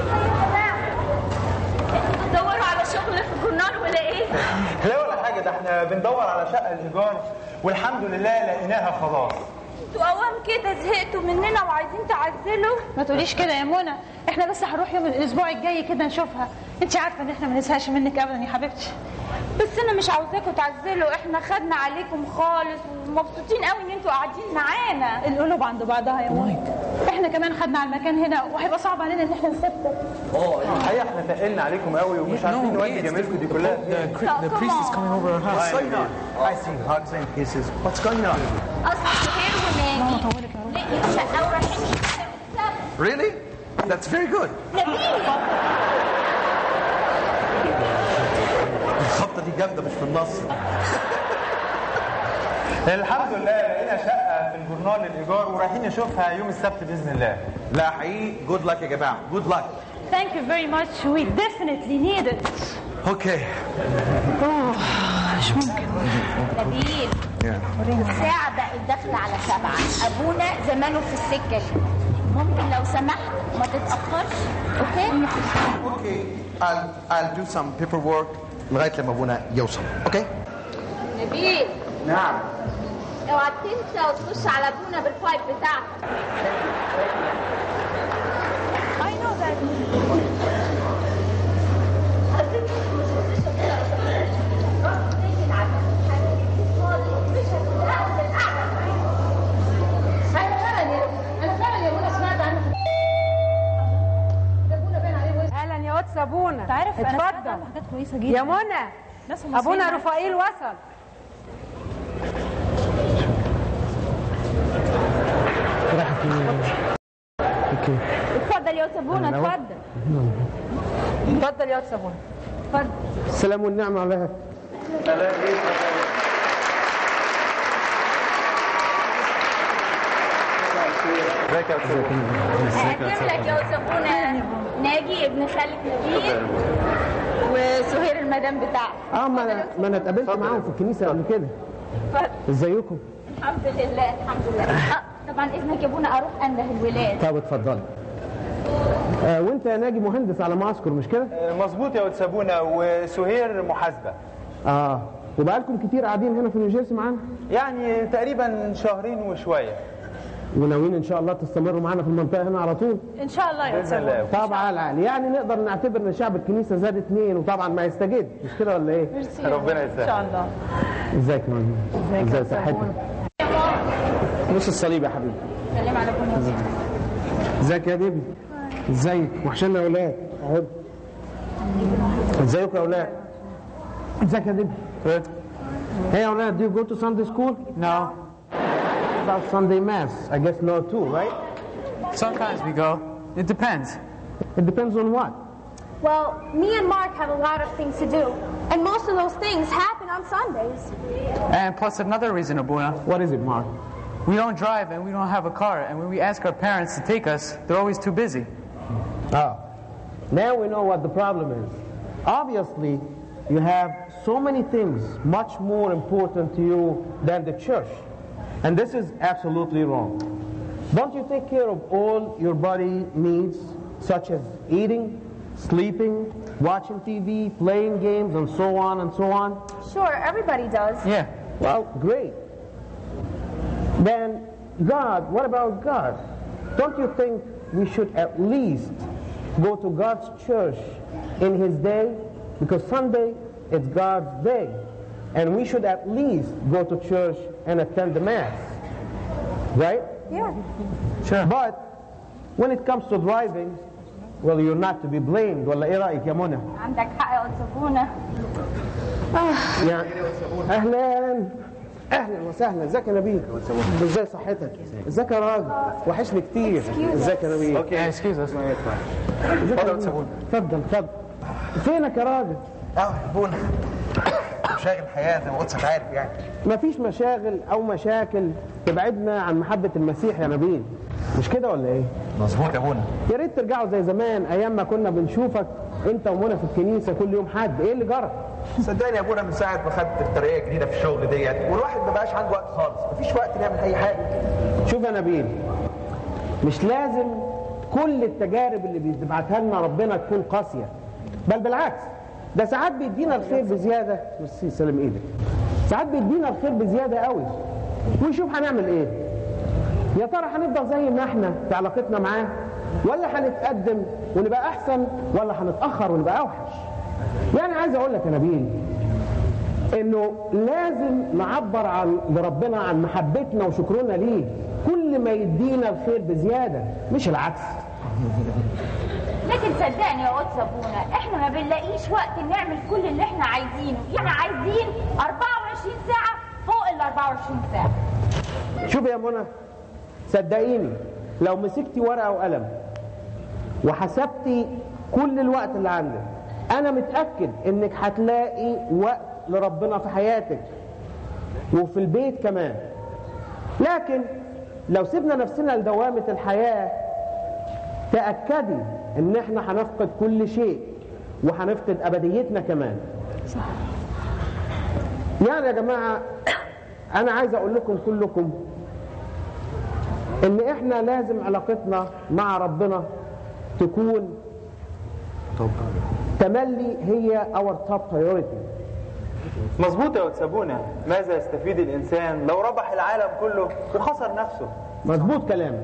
بتدوروا على شغل في الجورنال ولا ايه لا ولا حاجه ده احنا بندور على شقه الايجار والحمد لله لقيناها خلاص انتوا اوام كده زهقتوا مننا وعايزين تعزلوا ما تقوليش كده يا منى احنا بس هنروح يوم الاسبوع الجاي كده نشوفها انت عارفه ان احنا ما نزهقش منك ابدا يا حبيبتي بس انا مش عاوزاكم تعزلوا احنا خدنا عليكم خالص ومبسوطين قوي ان انتوا قاعدين معانا القلوب عند بعضها يا منى احنا كمان خدنا على المكان هنا وهيبقى صعب علينا ان احنا نسيبكم اه الحقيقه احنا تقلنا عليكم قوي ومش عارفين نودي جميلكم دي كلها the priest is coming over our house. What's going on? I see hugs and kisses. What's going on? اصل خير وناجي لقيت شقه ورايحين نشتري Really? That's very good. نبيل الخبطة دي جامدة مش في النص. الحمد لله لقينا شقه في الجورنال الايجار ورايحين نشوفها يوم السبت باذن الله لا حقيقي good luck يا جماعة. Good luck. Thank you very much. We definitely need it. Okay. اوه مش ممكن. نبيل الساعة بقت داخلة على سبعة أبونا زمانه في السكة دي ممكن لو سمحت ما تتأخرش أوكي؟ Okay. I'll I'll do some paperwork لغاية لما ابونا يوصل. Okay? نبيل نعم. اوعى تنسى وتخش على أبونا بالبايب بتاعتك I know that. انا فعلا يا انا فعلا يا منى سمعت عنه اهلا يا واد صابونه انت عارف انا سمعت اتفضل عنه حاجات كويسة جدا. يا منى ناس مصريين ابونا عارفة. رفائيل وصل اتفضل يا سابونة اتفضل اتفضل يا واد صابونه اتفضل السلام والنعمة عليك ازيك يا استاذ هقدم لك يا سابونة ناجي ابن خالك نبيل وسهير المدام بتاعك اه ما انا ما انا اتقابلت معاهم في الكنيسة قبل كده اتفضل ازيكم؟ الحمد لله الحمد لله آه، طبعا اذنك يا ابونا اروح انده الولاد طب اتفضلي آه وانت يا ناجي مهندس على ما اذكر مش كده؟ مظبوط يا واد سابونا وسهير محاسبه اه وبقالكم كتير قاعدين هنا في نيوجيرسي معانا؟ يعني تقريبا شهرين وشويه وناويين ان شاء الله تستمروا معانا في المنطقه هنا على طول ان شاء الله يا استاذ بوني. طبعا على العالي يعني نقدر نعتبر ان شعب الكنيسه زاد اثنين وطبعا ما يستجد مش كده ولا ايه؟ ميرسي يا بوني. ان شاء الله ازيك يا مهندس؟ ازيك يا ازاي أستاذ صحتك؟ بوني. نص الصليب يا حبيبي سلم على بوني ازيك يا ديبي؟ ازيك؟ وحشنا يا اولاد اهو ازيكم يا اولاد؟ ازيك يا ديبي؟ Hey يا اولاد, do you go to Sunday school? No. About Sunday mass, I guess no too, right? Sometimes we go. It depends. It depends on what? Well, me and Mark have a lot of things to do, and most of those things happen on Sundays. And plus another reason, Abuna. What is it, Mark? We don't drive and we don't have a car, and when we ask our parents to take us, they're always too busy. Oh, now we know what the problem is. Obviously, you have so many things much more important to you than the church. And this is absolutely wrong. Don't you take care of all your body needs, such as eating, sleeping, watching TV, playing games, and so on and so on? Sure, everybody does. Yeah. Well, great. Then, God, what about God? Don't you think we should at least go to God's church in His day? Because Sunday is God's day. And we should at least go to church and attend the Mass. Right? Yeah. Sure. But when it comes to driving, well, you're not to be blamed. ولا ايه رأيك يا منى؟ عندك حق يا أستاذ بوني. يعني اهلا اهلا وسهلا ازيك يا نبيل ازاي صحتك ازيك يا راجل وحشني كتير ازيك يا نبيل Okay, excuse us. اتفضل اتفضل اتفضل فينك يا راجل اه بونا مشاغل حياه زي ما قلت عارف يعني مفيش مشاغل او مشاكل تبعدنا عن محبه المسيح يا نبيل مش كده ولا ايه مظبوط يا بونا يا ريت ترجعوا زي زمان ايام ما كنا بنشوفك انت ومنى في الكنيسه كل يوم حد ايه اللي جرى صدقني يا ابونا من ساعه ما خدت الترقيه الجديده في الشغل ديت والواحد ما بقاش عنده وقت خالص مفيش وقت نعمل اي حاجه شوف يا نبيل مش لازم كل التجارب اللي بيبعتها لنا ربنا تكون قاسيه بل بالعكس ده ساعات بيدينا الخير بزياده ميرسي سلم ايدك ساعات بيدينا الخير بزياده قوي ونشوف هنعمل ايه يا ترى هنفضل زي ما احنا في علاقتنا معاه ولا هنتقدم ونبقى احسن ولا هنتاخر ونبقى اوحش يعني عايز اقول لك يا نبيل انه لازم نعبر عن لربنا عن محبتنا وشكرنا ليه كل ما يدينا الخير بزياده مش العكس لكن صدقني يا قدس ابونا احنا ما بنلاقيش وقت نعمل كل اللي احنا عايزينه يعني عايزين 24 ساعة فوق ال 24 ساعة شوف يا منى صدقيني لو مسكتي ورقه وقلم وحسبتي كل الوقت اللي عندك انا متاكد انك هتلاقي وقت لربنا في حياتك وفي البيت كمان لكن لو سيبنا نفسنا لدوامه الحياه تاكدي ان احنا هنفقد كل شيء وهنفقد ابديتنا كمان يعني يا جماعه انا عايز اقول لكم كلكم ان احنا لازم علاقتنا مع ربنا تكون تملي هي اور توب برايورتي مظبوط يا وتسابونا ماذا يستفيد الانسان لو ربح العالم كله وخسر نفسه مظبوط كلامك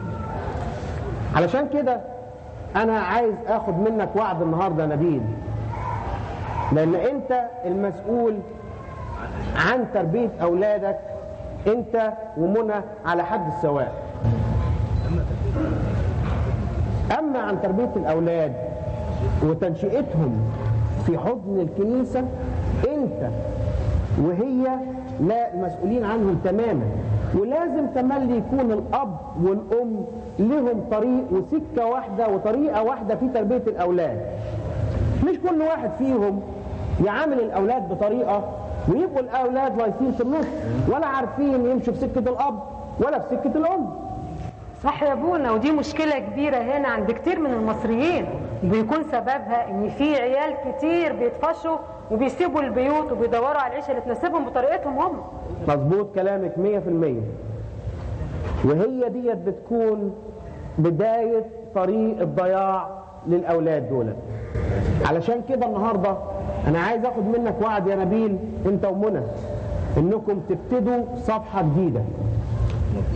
علشان كده انا عايز اخد منك وعد النهارده يا نبيل لان انت المسؤول عن تربيه اولادك انت ومنى على حد السواء اما عن تربيه الاولاد وتنشئتهم في حضن الكنيسه انت وهي لا مسؤولين عنهم تماما ولازم تملي يكون الاب والام لهم طريق وسكه واحده وطريقه واحده في تربيه الاولاد مش كل واحد فيهم يعامل الاولاد بطريقه ويبقوا الاولاد لايصين في النص ولا عارفين يمشوا في سكه الاب ولا في سكه الام صح يا ابونا ودي مشكلة كبيرة هنا عند كتير من المصريين بيكون سببها ان في عيال كتير بيتفشوا وبيسيبوا البيوت وبيدوروا على العيشة اللي تناسبهم بطريقتهم هم مظبوط كلامك مية في المية وهي ديت بتكون بداية طريق الضياع للأولاد دول علشان كده النهاردة أنا عايز أخد منك وعد يا نبيل أنت ومنى إنكم تبتدوا صفحة جديدة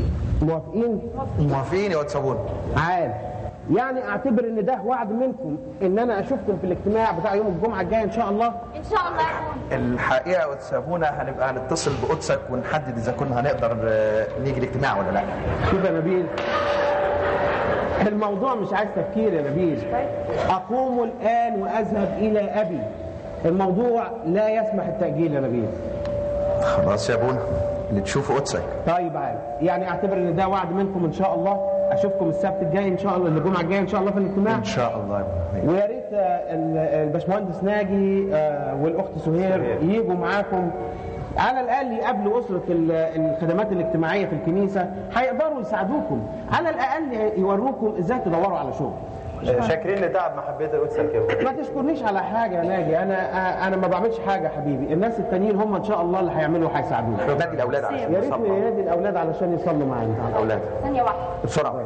موافقين موافقين يا واد صابون عال يعني اعتبر ان ده وعد منكم ان انا اشوفكم في الاجتماع بتاع يوم الجمعه الجايه ان شاء الله ان شاء الله يا أبونا. الحقيقه يا واد صابونه هنبقى هنتصل بقدسك ونحدد اذا كنا هنقدر آه، نيجي الاجتماع ولا لا شوف يا نبيل الموضوع مش عايز تفكير يا نبيل اقوم الان واذهب الى ابي الموضوع لا يسمح التاجيل يا نبيل خلاص يا ابونا اللي تشوفه قدسك طيب عال يعني اعتبر ان ده وعد منكم ان شاء الله اشوفكم السبت الجاي ان شاء الله الجمعه الجايه ان شاء الله في الاجتماع ان شاء الله يا ابونا ويا ريت آه، ال- الباشمهندس ناجي آه، والاخت سهير يجوا معاكم على الاقل يقابلوا اسره ال- الخدمات الاجتماعيه في الكنيسه هيقدروا يساعدوكم على الاقل يوروكم ازاي تدوروا على شغل شاكرين لتعب محبتك قدسك يا ابونا ما تشكرنيش على حاجه يا ناجي انا انا ما بعملش حاجه يا حبيبي الناس التانيين هم ان شاء الله اللي هيعملوا وهيساعدونا نادي الاولاد علشان يا ريت يصلوا. نادي الاولاد علشان يصلوا معانا الاولاد ثانيه واحده بسرعه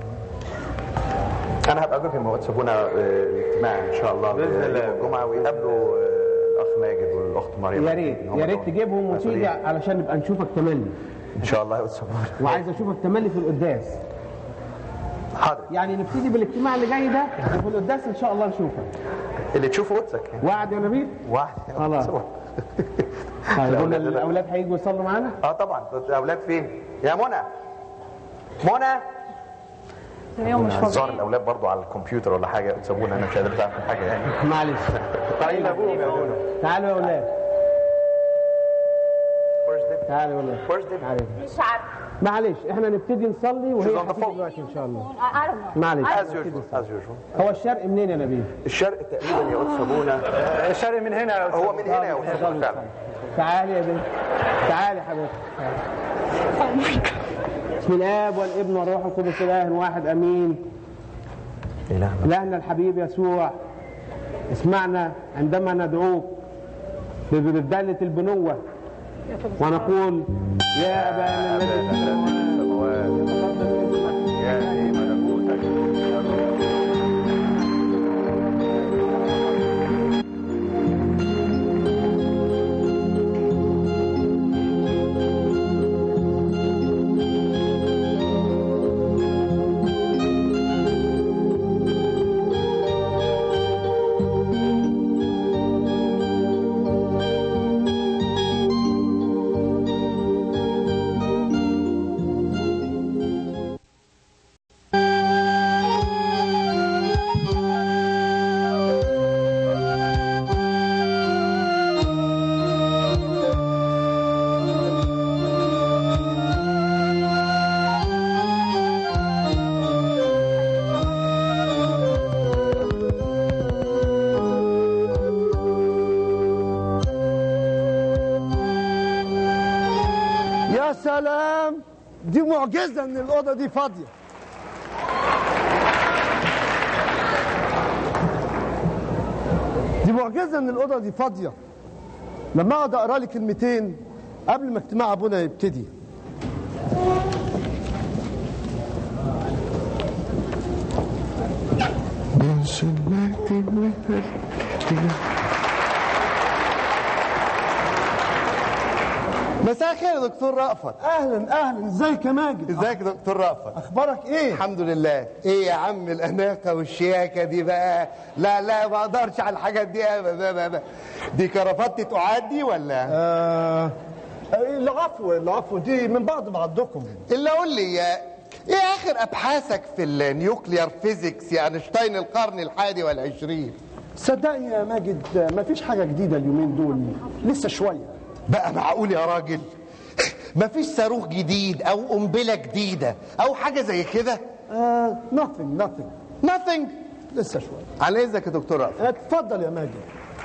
انا هبقى اجيبهم واد صابونه آه، الاجتماع ان شاء الله بإذن الله. يوم الجمعه ويقابلوا آه، الاخ ماجد والاخت مريم يا ريت يا ريت تجيبهم وتيجي مسؤولين. علشان نبقى نشوفك تملي ان شاء الله يا واد صابونه وعايز اشوفك تملي في القداس حاضر يعني نبتدي بالاجتماع اللي جاي ده وفي القداس ان شاء الله نشوفك اللي تشوفه قدسك يعني وعد يا نبيل واحد خلاص طيب قلنا الأولاد- الاولاد هيجوا يصلوا معانا اه طبعا الاولاد فين يا منى منى تلاقيهم مش ظهر فاضيين الاولاد برضو على الكمبيوتر ولا حاجه تسابونا انا مش قادر اعمل حاجه يعني معلش تعالوا ابوهم يا ابونا تعالوا يا اولاد تعالوا يا اولاد تعالوا مش عارفه معلش احنا نبتدي نصلي وهي She's on the هتيجي phone. دلوقتي ان شاء الله I don't know. معلش as usual as usual هو الشرق منين يا نبيل الشرق تقريبا يا قدس ابونا الشرق من هنا يا هو من هنا يا قدس ابونا فعلا تعالي يا بنت تعالي يا حبيبتي بسم الاب والابن والروح القدس اله واحد امين إلهنا إلهنا الحبيب يسوع اسمعنا عندما ندعوك ببدالة البنوة ونقول يا أبانا الذي في السماوات يا ملكوتك يا سلام دي معجزة ان الأوضة دي فاضية دي معجزة ان الأوضة دي فاضية لما اقعد اقرا لي كلمتين قبل ما اجتماع ابونا يبتدي مساء الخير يا دكتور رأفت اهلا اهلا ازيك يا ماجد ازيك يا دكتور رأفت اخبارك ايه الحمد لله ايه يا عم الاناقه والشياكه دي بقى لا لا ما اقدرش على الحاجات دي ابدا ابدا دي كرافتة تعدي ولا آه العفو العفو دي من بعض بعضكم اللي قول لي يا ايه اخر ابحاثك في النيوكليار فيزيكس يا اينشتاين القرن الحادي والعشرين صدقني يا ماجد مفيش حاجة جديدة اليومين دول لسه شوية بقى معقول يا راجل مفيش صاروخ جديد او قنبله جديده او حاجه زي كده آه nothing nothing nothing لسه شوية على اذنك يا دكتور رأفت اتفضل يا ماجد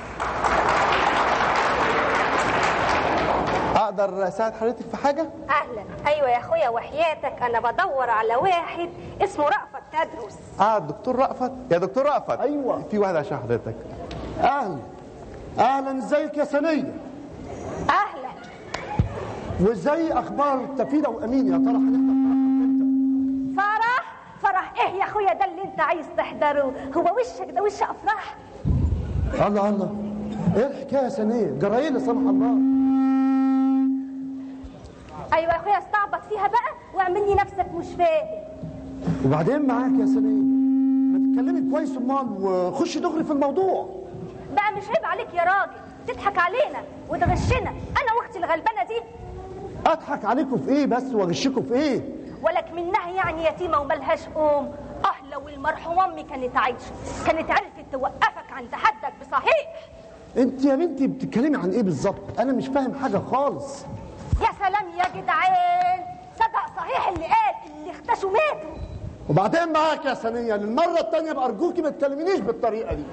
اقدر اساعد حضرتك في حاجه اهلا ايوه يا اخويا وحياتك انا بدور على واحد اسمه رأفت تدرس اه الدكتور رأفت يا دكتور رأفت ايوه في واحد عشان حضرتك اهلا اهلا ازيك يا سنية اهلا وازاي اخبار تفيدة وامين يا ترى هنحضر فرح فرح ايه يا اخويا ده اللي انت عايز تحضره هو وشك ده وش افراح الله الله ايه الحكايه يا سنيه جرايه لا سمح الله ايوه يا اخويا استعبط فيها بقى واعمل لي نفسك مش فاهم وبعدين معاك يا سنية ما تتكلمي كويس امال وخش دغري في الموضوع بقى مش عيب عليك يا راجل تضحك علينا وتغشنا انا واختي الغلبانه دي اضحك عليكم في ايه بس واغشكم في ايه ولك منها يعني يتيمه وملهاش ام اه لو المرحوم امي كانت عايشه كانت عرفت توقفك عند حدك بصحيح انت يا بنتي بتتكلمي عن ايه بالظبط انا مش فاهم حاجه خالص يا سلام يا جدعان صدق صحيح اللي قال اللي اختشوا ماتوا وبعدين معاك يا سنية للمرة التانية بأرجوكي ما تكلمينيش بالطريقة دي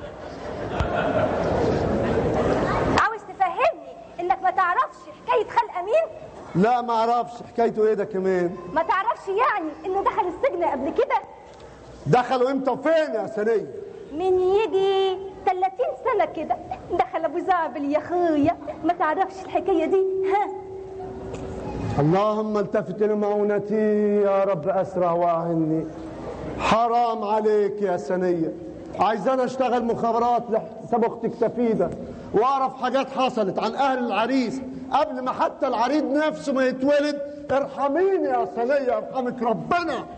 عاوز تفهمني انك ما تعرفش حكايه خلق امين لا ما اعرفش حكايته ايه ده كمان ما تعرفش يعني انه دخل السجن قبل كده دخلوا امتى وفين يا سنية من يجي 30 سنه كده دخل ابو زعبل يا اخويا ما تعرفش الحكايه دي ها اللهم التفت لمعونتي يا رب اسرع واعني حرام عليك يا سنية عايز انا اشتغل مخابرات لحساب اختك سفيدة واعرف حاجات حصلت عن اهل العريس قبل ما حتى العريس نفسه ما يتولد ارحميني يا سنية ارحمك ربنا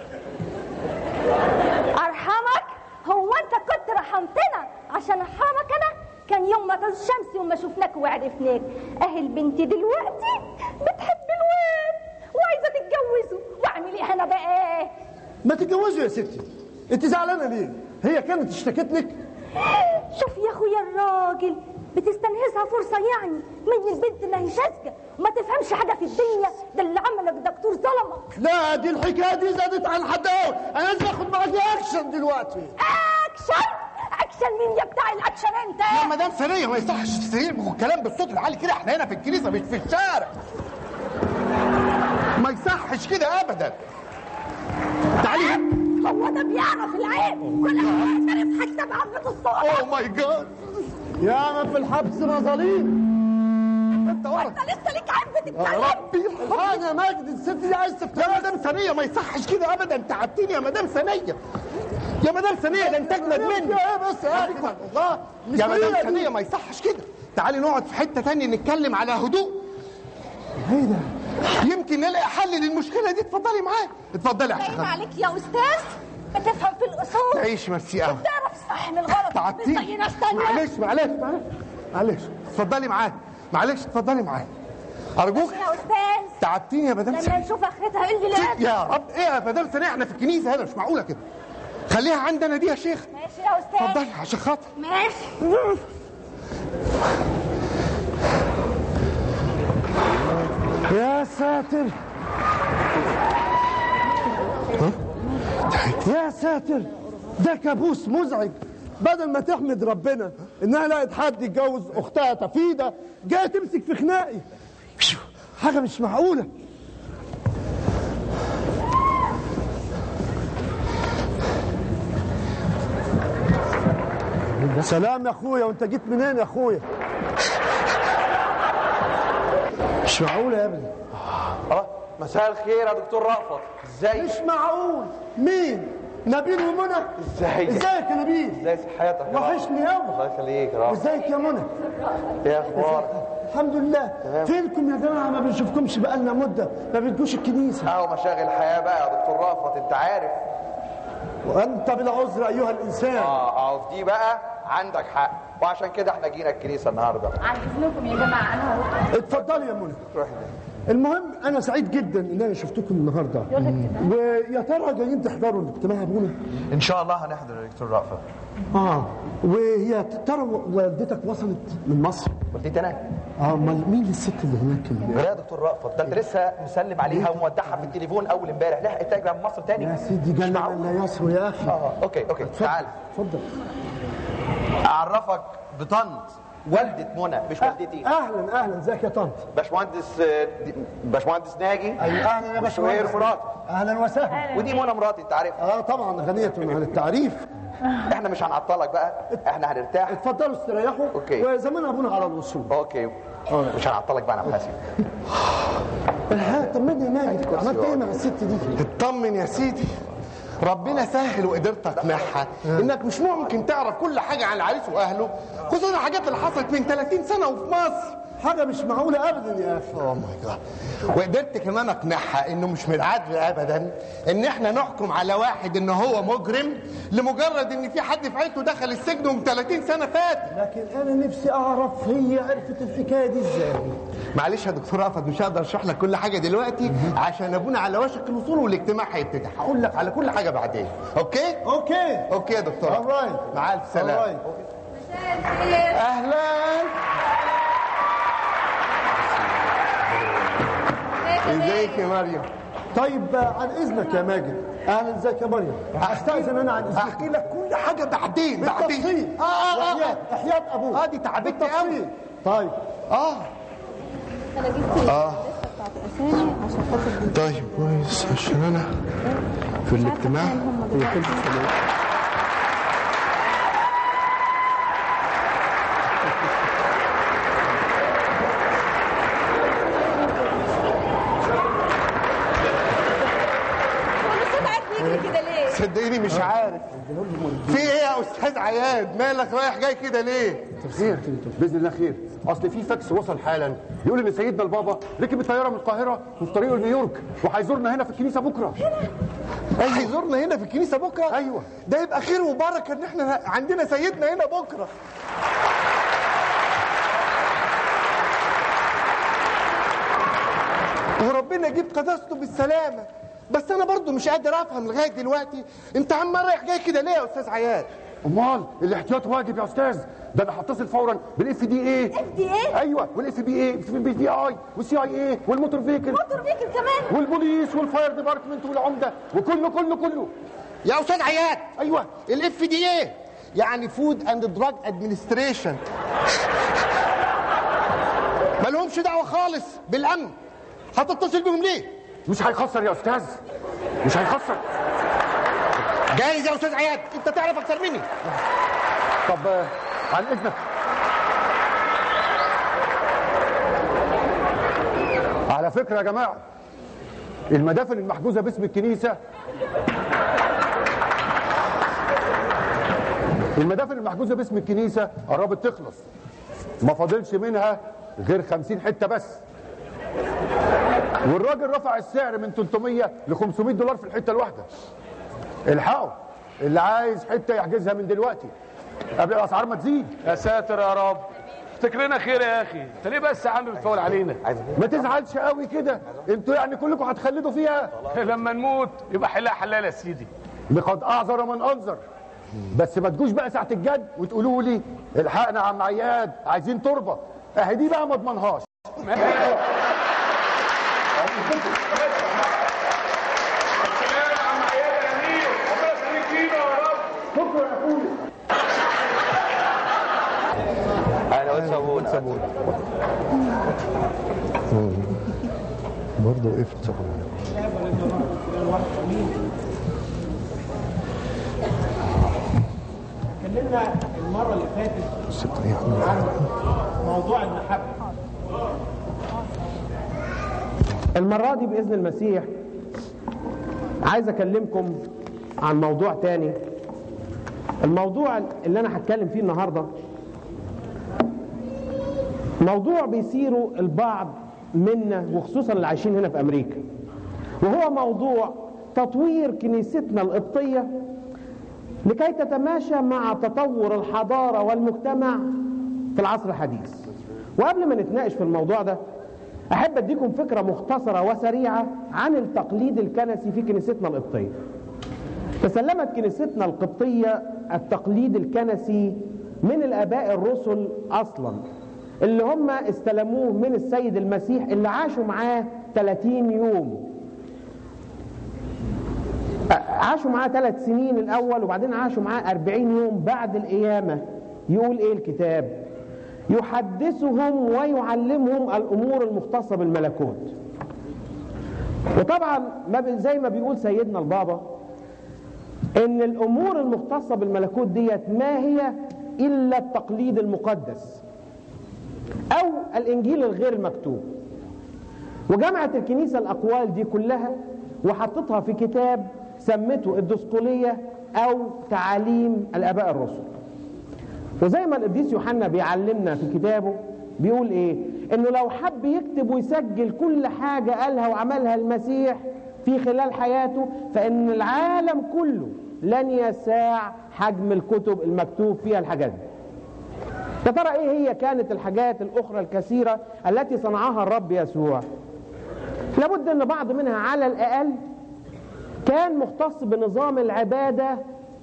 ارحمك هو انت كنت رحمتنا عشان ارحمك انا كان يوم ما طل الشمس يوم ما شفناك وعرفناك اهي البنت دلوقتي بتحب الواد وعايزه تتجوزه واعمل ايه انا بقى ايه ما تتجوزوا يا ستي انت زعلانة ليه هي كانت اشتكت لك شوف يا اخويا الراجل بتستنهزها فرصة يعني من البنت ما هي شاذة ما تفهمش حاجة في الدنيا ده اللي عملك دكتور ظلمك لا دي الحكاية دي زادت عن حدها انا لازم اخد معاكي اكشن دلوقتي اكشن اكشن مين يا بتاع الاكشن انت يا مدام سرية ما يصحش تسيب الكلام بالصوت العالي كده احنا هنا في الكنيسة مش في الشارع ما يصحش كده ابدا تعالي هنا هو ده بيعرف العيب كل ما يعترف حتى بعضمة الصوت اوه ماي جاد يا ما في الحبس مظاليم انت انت لسه ليك عيب يا بتتكلم ربي الحاجة مجد الست دي عايز يا مدام سنية ما يصحش كده ابدا تعبتيني يا مدام سنية يا مدام سنية ده انت اجمد مني ايه بس يا أخي؟ الله مش يا مدام طريقة دي. سنية ما يصحش كده تعالي نقعد في حتة تانية نتكلم على هدوء ايه ده يمكن نلاقي حل للمشكلة دي اتفضلي معايا اتفضلي يا باين حاجة عليك يا استاذ بتفهم في الاصول تعيش ميرسي قوي بتعرف الصح من الغلط مش تعبتيني زي ناس تانية معلش معلش معلش معلش اتفضلي معايا معلش اتفضلي معايا ارجوك يا استاذ تعبتيني يا مدام لما سنية نشوف اخرتها ايه اللي لا يا رب ايه يا مدام سنية احنا في الكنيسة هنا مش معقولة كده خليها عندنا دي يا شيخ ماشي يا استاذ اتفضلي عشان خاطر ماشي يا ساتر يا ساتر ده كابوس مزعج بدل ما تحمد ربنا انها لقت حد يتجوز اختها تفيده جايه تمسك في خناقي حاجه مش معقوله سلام يا اخويا وانت جيت منين يا اخويا مش معقوله يا ابني اه مساء الخير يا دكتور رأفت ازاي مش معقول مين نبيل ومنى ازاي ازيك يا نبيل ازاي صحتك يا وحشني قوي الله يخليك يا رب وازيك يا منى ايه اخبارك الحمد لله تمام. فينكم يا جماعه ما بنشوفكمش بقالنا مده ما بتجوش الكنيسه اهو مشاغل الحياه بقى يا دكتور رأفت انت عارف وانت بالعذر ايها الانسان اه اه في دي بقى عندك حق وعشان كده احنا جينا الكنيسه النهارده عن اذنكم يا جماعه انا هو اتفضلي يا منى روحي المهم انا سعيد جدا ان انا شفتكم النهارده ويا ترى جايين تحضروا الاجتماع يا ابونا ان شاء الله هنحضر يا دكتور رأفت اه وهي ترى والدتك وصلت من مصر والدتي انا اه امال مين الست اللي هناك اللي... لا يا دكتور رأفت ده انت لسه مسلم عليها ومودعها في التليفون اول امبارح لحقت ترجع من مصر تاني يا سيدي جنة من لا يسوى يا اخي اه اوكي اوكي تعال اتفضل اعرفك بطنط والدة منى مش والدتي اهلا اهلا ازيك يا طنط باشمهندس آه، دي- باشمهندس ناجي ايوه اهلا يا وشوير باشمهندس مراتي اهلا وسهلا ودي منى مراتي انت عارفها اه طبعا غنية عن التعريف احنا مش هنعطلك بقى احنا هنرتاح اتفضلوا استريحوا أوكي. وزمان ابونا على الوصول اوكي مش هنعطلك بقى انا محاسب ها طمني يا ماجد عملت ايه مع الست دي؟ اطمن يا سيدي ربنا سهل وقدرت اقنعها انك مش ممكن تعرف كل حاجه عن العريس واهله خصوصا الحاجات اللي حصلت من 30 سنه وفي مصر حاجه مش معقوله ابدا يا اخي اوه ماي جاد وقدرت كمان اقنعها انه مش من العدل ابدا ان احنا نحكم على واحد ان هو مجرم لمجرد ان في حد في عيلته دخل السجن من 30 سنه فاتت لكن انا نفسي اعرف هي عرفت الحكايه دي ازاي معلش يا دكتور رأفت مش هقدر اشرح لك كل حاجه دلوقتي عشان ابونا على وشك الوصول والاجتماع هيبتدي هقول لك على كل حاجه بعدين اوكي اوكي اوكي يا دكتور Alright. مع الف سلامه اهلا ازيك يا مريم طيب آه، عن اذنك يا ماجد اهلا ازيك يا مريم استاذن انا عن اذنك احكي لك كل حاجه بعدين بعدين بالتفصيل اه اه اه وحياة احياء ابوك اه دي تعبتني قوي بالتفصيل. طيب اه انا جبت اه بتاعت اسامي عشان خاطر دي. طيب كويس عشان انا في الاجتماع هم دلوقتي. هو الصوت قاعد بيجري كده ليه؟ صدقيني مش عارف في ايه يا استاذ عياد مالك رايح جاي كده ليه خير باذن الله خير اصل في فاكس وصل حالا يقول ان سيدنا البابا ركب الطياره من القاهره وفي طريقه لنيويورك وهيزورنا هنا في الكنيسه بكره أيوة. هيزورنا هنا في الكنيسه بكره ايوه ده يبقى خير وبركه ان احنا عندنا سيدنا هنا بكره وربنا يجيب قداسته بالسلامه بس انا برضو مش قادر افهم لغايه دلوقتي انت عمال رايح جاي كده ليه يا استاذ عياد امال الاحتياط واجب يا استاذ ده انا هتصل فورا بالاف دي اي اف دي ايه؟ ايوه والاف بي اي والبي دي اي والسي اي اي والموتور فيكل موتور فيكل كمان والبوليس والفاير ديبارتمنت والعمده وكله كله كله يا استاذ عياد ايوه الاف دي ايه يعني فود اند دراج ادمنستريشن مالهمش دعوه خالص بالامن هتتصل بيهم ليه مش هيخسر يا استاذ مش هيخسر جايز يا استاذ عياد انت تعرف اكتر مني طب آه، عن اذنك على فكره يا جماعه المدافن المحجوزه باسم الكنيسه المدافن المحجوزه باسم الكنيسه قربت تخلص ما فاضلش منها غير 50 حته بس والراجل رفع السعر من 300 ل 500 دولار في الحته الواحده الحقوا اللي عايز حته يحجزها من دلوقتي قبل الاسعار ما تزيد يا ساتر يا رب افتكرنا خير يا اخي انت ليه بس عامل فول علينا ما تزعلش قوي كده انتوا يعني كلكم هتخلدوا فيها لما نموت يبقى حلها حلال يا سيدي لقد اعذر من انذر بس ما تجوش بقى ساعه الجد وتقولوا لي الحقنا يا عم عياد عايزين تربه اهي دي بقى ما اضمنهاش شكرا يا اخويا انا قلت صابون صابون برضه وقفت صابون اتكلمنا المره اللي فاتت عن موضوع المحبه المره دي باذن المسيح عايز اكلمكم عن موضوع تاني الموضوع اللي انا هتكلم فيه النهارده موضوع بيثيره البعض منا وخصوصا اللي عايشين هنا في امريكا وهو موضوع تطوير كنيستنا القبطيه لكي تتماشى مع تطور الحضاره والمجتمع في العصر الحديث وقبل ما نتناقش في الموضوع ده احب اديكم فكره مختصره وسريعه عن التقليد الكنسي في كنيستنا القبطيه تسلمت كنيستنا القبطيه التقليد الكنسي من الاباء الرسل اصلا اللي هم استلموه من السيد المسيح اللي عاشوا معاه 30 يوم عاشوا معاه ثلاث سنين الأول وبعدين عاشوا معاه أربعين يوم بعد القيامة يقول إيه الكتاب يحدثهم ويعلمهم الأمور المختصة بالملكوت وطبعا ما ب- زي ما بيقول سيدنا البابا ان الامور المختصه بالملكوت ديت ما هي الا التقليد المقدس او الانجيل الغير المكتوب وجمعت الكنيسه الاقوال دي كلها وحطتها في كتاب سمته الدسقلية أو تعاليم الآباء الرسل وزي ما القديس يوحنا بيعلمنا في كتابه بيقول ايه انه لو حب يكتب ويسجل كل حاجة قالها وعملها المسيح في خلال حياته فان العالم كله لن يساع حجم الكتب المكتوب فيها الحاجات دي يا ترى ايه هي كانت الحاجات الاخرى الكثيرة التي صنعها الرب يسوع لابد ان بعض منها على الاقل كان مختص بنظام العبادة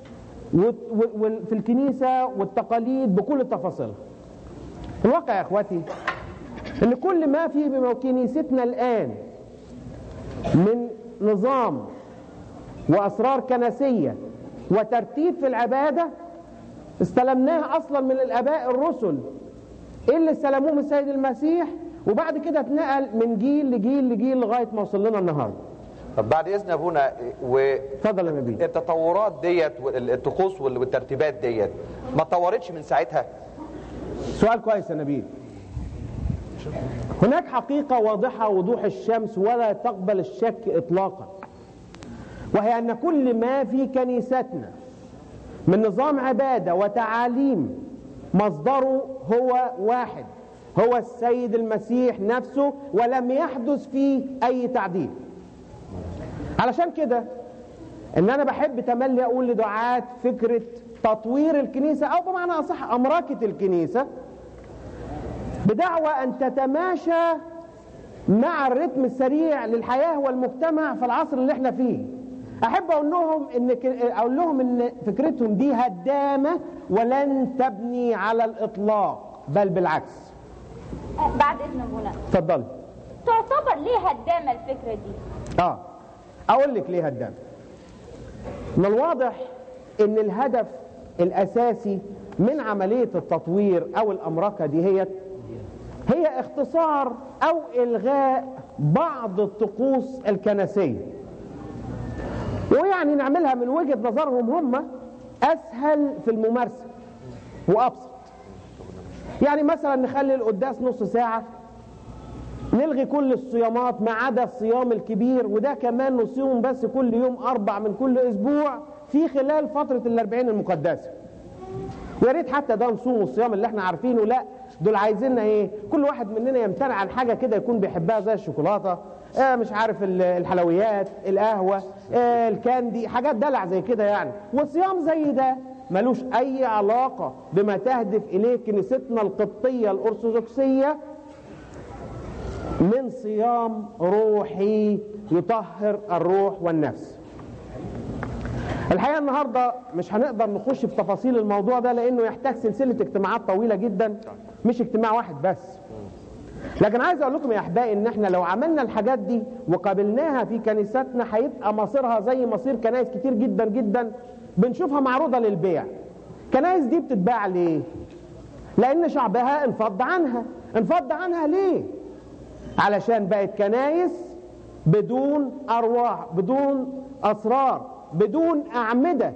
في الكنيسة والتقاليد بكل تفاصيلها الواقع يا اخواتي ان كل ما في كنيستنا الان من نظام واسرار كنسيه وترتيب في العباده استلمناها اصلا من الاباء الرسل اللي استلموه من السيد المسيح وبعد كده اتنقل من جيل لجيل لجيل لغايه ما وصل لنا النهارده طب بعد اذن ابونا و اتفضل يا نبيل التطورات ديت والطقوس والترتيبات ديت ما اتطورتش من ساعتها سؤال كويس يا نبيل هناك حقيقة واضحة وضوح الشمس ولا تقبل الشك إطلاقا وهي أن كل ما في كنيستنا من نظام عبادة وتعاليم مصدره هو واحد هو السيد المسيح نفسه ولم يحدث فيه أي تعديل علشان كده ان انا بحب تملي اقول لدعاة فكرة تطوير الكنيسة او بمعنى اصح امركة الكنيسة بدعوى ان تتماشى مع الرتم السريع للحياة والمجتمع في العصر اللي احنا فيه احب اقول لهم ان اقول لهم ان فكرتهم دي هدامة ولن تبني على الاطلاق بل بالعكس بعد اذن ابونا اتفضلي تعتبر ليه هدامة الفكرة دي اه اقول لك ليه هدام من الواضح ان الهدف الاساسي من عملية التطوير او الامركة دي هي هي اختصار او الغاء بعض الطقوس الكنسية ويعني نعملها من وجهة نظرهم هم اسهل في الممارسة وابسط يعني مثلا نخلي القداس نص ساعة نلغي كل الصيامات ما عدا الصيام الكبير وده كمان نصيم بس كل يوم أربع من كل أسبوع في خلال فترة الأربعين المقدسة ويا ريت حتى ده نصوم الصيام اللي احنا عارفينه لا دول عايزيننا ايه كل واحد مننا يمتنع عن حاجة كده يكون بيحبها زي الشوكولاتة آه مش عارف الحلويات القهوة آه الكاندي حاجات دلع زي كده يعني والصيام زي ده ملوش أي علاقة بما تهدف إليه كنيستنا القبطية الأرثوذكسية من صيام روحي يطهر الروح والنفس الحقيقة النهاردة مش هنقدر نخش في تفاصيل الموضوع ده لأنه يحتاج سلسلة اجتماعات طويلة جدا مش اجتماع واحد بس لكن عايز أقول لكم يا أحبائي إن إحنا لو عملنا الحاجات دي وقابلناها في كنيستنا هيبقى مصيرها زي مصير كنايس كتير جدا جدا بنشوفها معروضة للبيع كنايس دي بتتباع ليه؟ لأن شعبها انفض عنها انفض عنها ليه؟ علشان بقت كنايس بدون أرواح بدون أسرار بدون أعمدة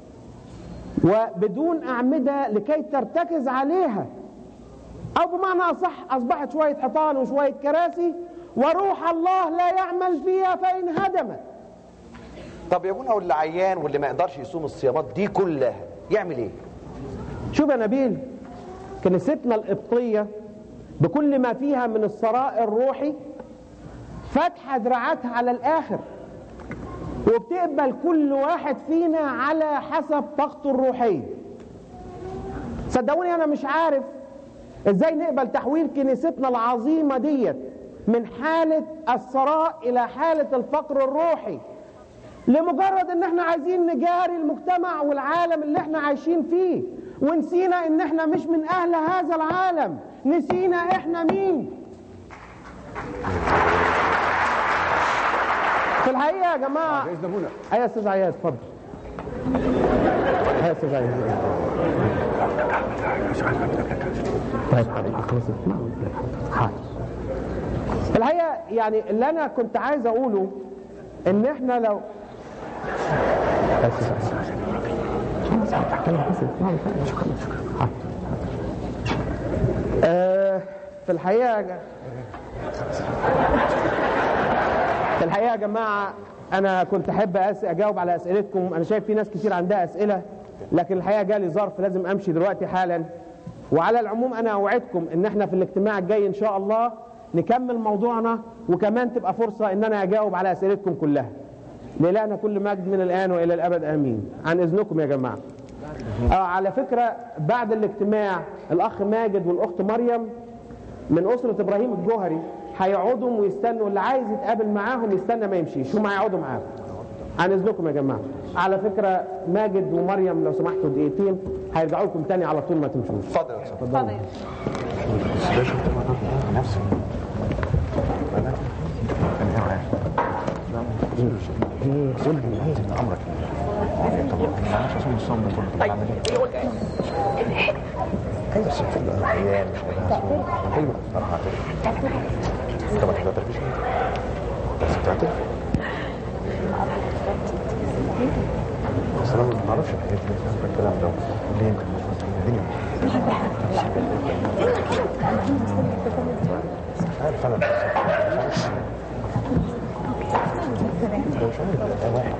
وبدون أعمدة لكي ترتكز عليها أو بمعنى أصح أصبحت شوية حيطان وشوية كراسي وروح الله لا يعمل فيها فإن هدمت طب يا ابونا واللي عيان واللي ما يقدرش يصوم الصيامات دي كلها يعمل ايه؟ شوف يا نبيل كنيستنا القبطية بكل ما فيها من الثراء الروحي فاتحة دراعاتها على الآخر وبتقبل كل واحد فينا على حسب طاقته الروحية صدقوني أنا مش عارف إزاي نقبل تحويل كنيستنا العظيمة ديت من حالة الثراء إلى حالة الفقر الروحي لمجرد ان احنا عايزين نجاري المجتمع والعالم اللي احنا عايشين فيه ونسينا ان احنا مش من اهل هذا العالم نسينا احنا مين في الحقيقه يا جماعه ايوه يا استاذ عياد اتفضل ايوه يا استاذ عياد طيب حاضر الحقيقه يعني اللي انا كنت عايز اقوله ان احنا لو آه في الحقيقة في الحقيقة يا جماعة انا كنت احب أس... اجاوب على اسئلتكم انا شايف في ناس كتير عندها اسئله لكن الحقيقه جالي ظرف لازم امشي دلوقتي حالا وعلى العموم انا اوعدكم ان احنا في الاجتماع الجاي ان شاء الله نكمل موضوعنا وكمان تبقى فرصه ان انا اجاوب على اسئلتكم كلها لإلهنا كل مجد من الان والى الابد امين عن اذنكم يا جماعه آه على فكره بعد الاجتماع الاخ ماجد والاخت مريم من اسره ابراهيم الجوهري هيقعدوا ويستنوا اللي عايز يتقابل معاهم يستنى ما يمشيش هم هيقعدوا معاهم عن اذنكم يا جماعه على فكره ماجد ومريم لو سمحتوا دقيقتين هيرجعوا لكم تاني على طول ما تمشوش اتفضل اتفضل نفسي ايه قول لي ايه امرك طب ما اعرفش اصلا الصوم ده كله طب اعمل ايه؟ ايوه بس في الايام مش ايوه انا هعترف انت ما تعترفش بس بتعترف بس انا ما اعرفش الحاجات دي مش عارف الكلام ده ليه انت مش الدنيا مش عارف انا مش عارف ده مش عارف ده واحد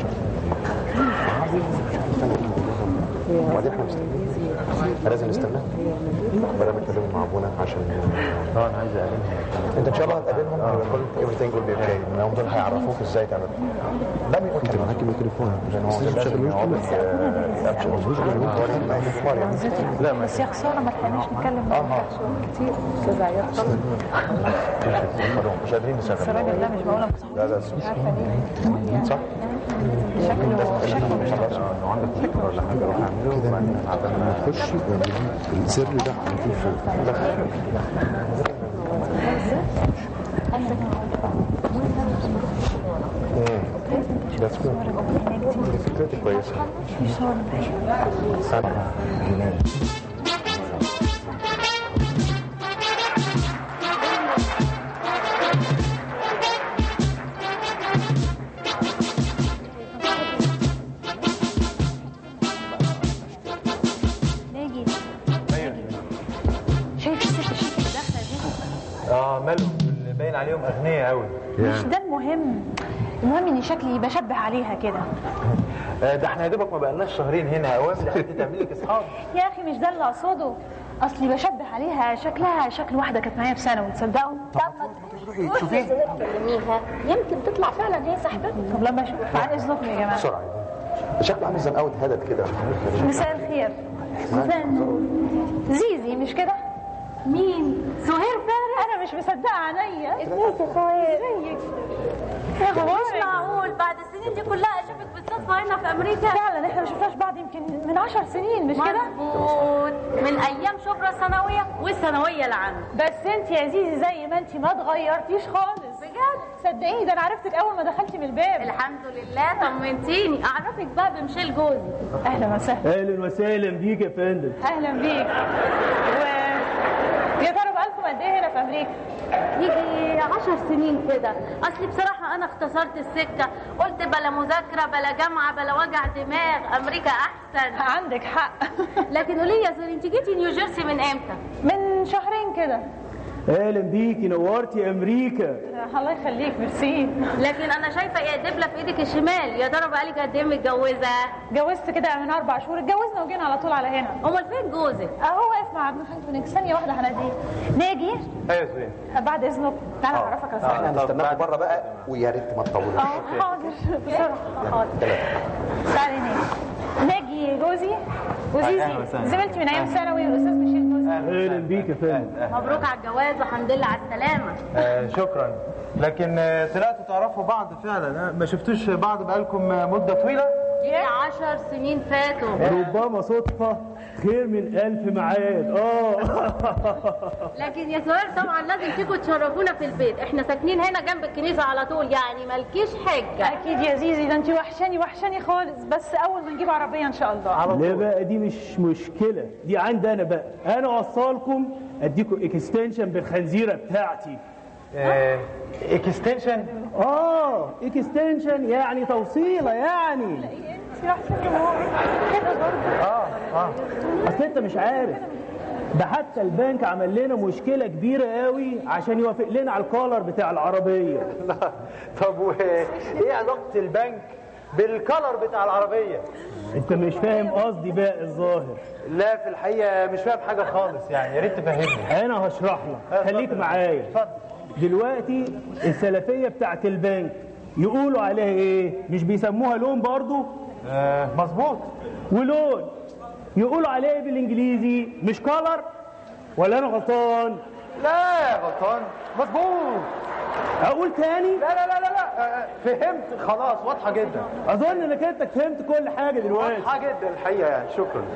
وبعدين احنا مستنيين لازم نستنى بلا بنتكلم مع ابونا عشان اه انا عايز اقابلهم انت ان شاء الله هتقابلهم كل everything will be okay هم دول هيعرفوك ازاي تعمل ده بيقول انت معاك الميكروفون لان هو لازم يقعد لا ما بس يا خساره ما لحقناش نتكلم معاك كتير استاذ عياد مش قادرين بس نشغل الراجل ده مش معقوله لا لا مش عارفه ليه صح شكله مش خلاص لو عندك فكره ولا حاجه روح اعمله وبعدين عبال ما تخش السر ده هنشوف فوق That's good. دي فكرتي كويسة. سامع. جنان. ناجي شايف الست الشيك اللي داخله دي اه مالهم اللي باين عليهم اغنياء قوي مش ده المهم المهم اني شكلي بشبه عليها كده آه، ده احنا يا دوبك ما بقالناش شهرين هنا اوام لحد تعمل لك اصحاب يا اخي مش ده اللي اقصده اصلي بشبه عليها شكلها شكل واحده كانت معايا في ثانوي تصدقوا روحي تشوفيها كلميها يمكن تطلع فعلا هي صاحبتك طب لما اشوف عن اذنكم يا جماعه بسرعة شكله عامل زي مقاوة هدد كده مساء الخير مساء النور زيزي مش كده مين سهير فارس انا مش مصدقه عينيا ازيك يا سهير ازيك يا مش معقول بعد السنين دي كلها اشوفك بالصدفه هنا في امريكا فعلا احنا ما شفناش بعض يمكن من عشر سنين مش كده مظبوط من ايام شبرا الثانويه والثانويه العامه بس انت يا زيزي زي ما انت ما اتغيرتيش خالص بجد صدقيني ده انا عرفتك اول ما دخلتي من الباب الحمد لله طمنتيني اعرفك بقى بمشيل جوزي اهلا وسهلا اهلا وسهلا بيك يا فندم اهلا بيك و... يا ترى بقالكم قد ايه هنا في امريكا يجي عشر سنين كده اصلي بصراحه انا اختصرت السكه قلت بلا مذاكره بلا جامعه بلا وجع دماغ امريكا احسن عندك حق لكن قولي لي يا زوري انت جيتي نيوجيرسي من امتى من شهرين كده اهلا بيكي نورتي امريكا الله يخليك ميرسي لكن انا شايفه ايه دبله في ايدك الشمال يا ترى بقالك قد ايه متجوزه اتجوزت كده من اربع شهور اتجوزنا وجينا على طول على هنا امال فين جوزك اهو واقف مع ابن خالته ثانيه واحده هناديه ناجي ايوه زين بعد اذنك تعالى اعرفك على احنا صاحبي هنستناكم بره بقى ويا ريت ما تطولوش اه حاضر بسرعه حاضر ثلاثة تعالي ناجي ناجي جوزي وزيزي أهلا وسهلا. زميلتي من ايام ثانوي والاستاذ ميشيل جوزي اهلا بيك يا فندم مبروك على الجواز والحمد لله على السلامه آه شكرا لكن آه، طلعتوا تعرفوا بعض فعلا آه، ما شفتوش بعض بقالكم آه، مده طويله دي عشر سنين فاتوا ربما صدفة خير من ألف معاد اه لكن يا سهير طبعا لازم تيجوا تشرفونا في البيت احنا ساكنين هنا جنب الكنيسه على طول يعني مالكيش حجه اكيد يا زيزي ده انت وحشاني وحشاني خالص بس اول ما نجيب عربيه ان شاء الله لا بقى دي مش مشكلة دي عندي أنا بقى أنا أوصلكم أديكم اكستنشن بالخنزيرة بتاعتي اكستنشن اه اكستنشن يعني توصيلة يعني انت وحشاني كده برضه اه اه اصل انت مش عارف ده حتى البنك عمل لنا مشكلة كبيرة قوي عشان يوافق لنا على الكولر بتاع العربية طب وايه علاقة البنك بالكلر بتاع العربية انت مش فاهم قصدي بقى الظاهر لا في الحقيقة مش فاهم حاجة خالص يعني يا ريت تفهمني انا هشرح لك خليك معايا دلوقتي السلفية بتاعت البنك يقولوا عليها ايه مش بيسموها لون برضو آه مظبوط ولون يقولوا عليه إيه بالانجليزي مش كولر ولا انا غلطان لا غلطان مظبوط اقول تاني لا لا لا لا, لا. آه، فهمت خلاص واضحة جدا اظن انك انت فهمت كل حاجة دلوقتي واضحة جدا الحقيقة يعني شكرا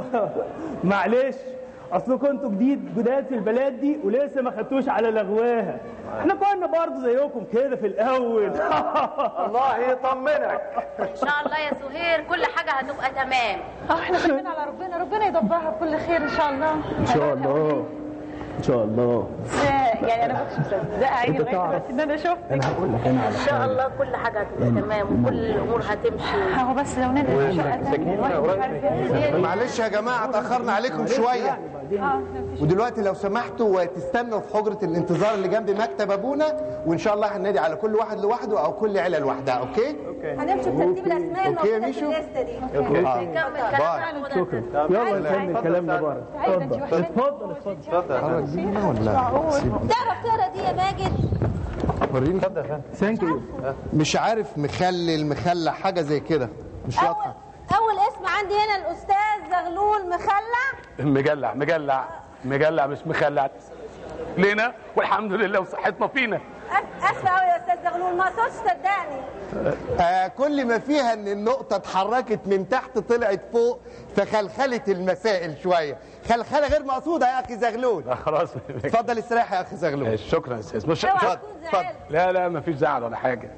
معلش اصل كنتوا جديد جداد في البلاد دي ولسه ما خدتوش على لغواها احنا كنا برضه زيكم كده في الاول الله يطمنك ان شاء الله يا سهير كل حاجه هتبقى تمام اه احنا كلنا على ربنا ربنا يدبرها بكل خير ان شاء الله ان شاء الله ان شاء الله آه، يعني انا ما كنتش مصدقه عيني أنت لغايه تعرف. دلوقتي ان انا شفت انا هقول لك انا على ان شاء الله كل حاجه هتبقى تمام وكل الامور هتمشي هو بس لو ننزل شقه تانية الواحد مش عارف يعمل إيه. معلش يا جماعه تاخرنا عليكم شويه اه ودلوقتي لو سمحتوا تستنوا في حجره الانتظار اللي جنب مكتب ابونا وان شاء الله هننادي على كل واحد لوحده او كل عيله لوحدها اوكي هنمشي بترتيب الاسماء أوكي يا الموجوده في ميشو؟ الليسته دي أوكي. آه. نكمل باي. كلامنا شكرا يلا نكمل كلامنا بره اتفضل اتفضل اتفضل ولا تعرف تقرا دي يا ماجد وريني ثانك يو مش عارف مخلل مخلع حاجه زي كده مش واضحه اول اسم عندي هنا الاستاذ زغلول مخلع مجلع مجلع مجلع مش مخلع لينا والحمد لله وصحتنا فينا أس- اسفه قوي يا استاذ زغلول ما اقصدش صدقني آه كل ما فيها ان النقطه اتحركت من تحت طلعت فوق فخلخلت المسائل شويه خلخله غير مقصوده يا اخي زغلول خلاص اتفضل استريح يا اخي زغلول شكرا يا استاذ مش اوعى اتفضل تكون اتفضل زعلت. لا لا مفيش زعل ولا حاجه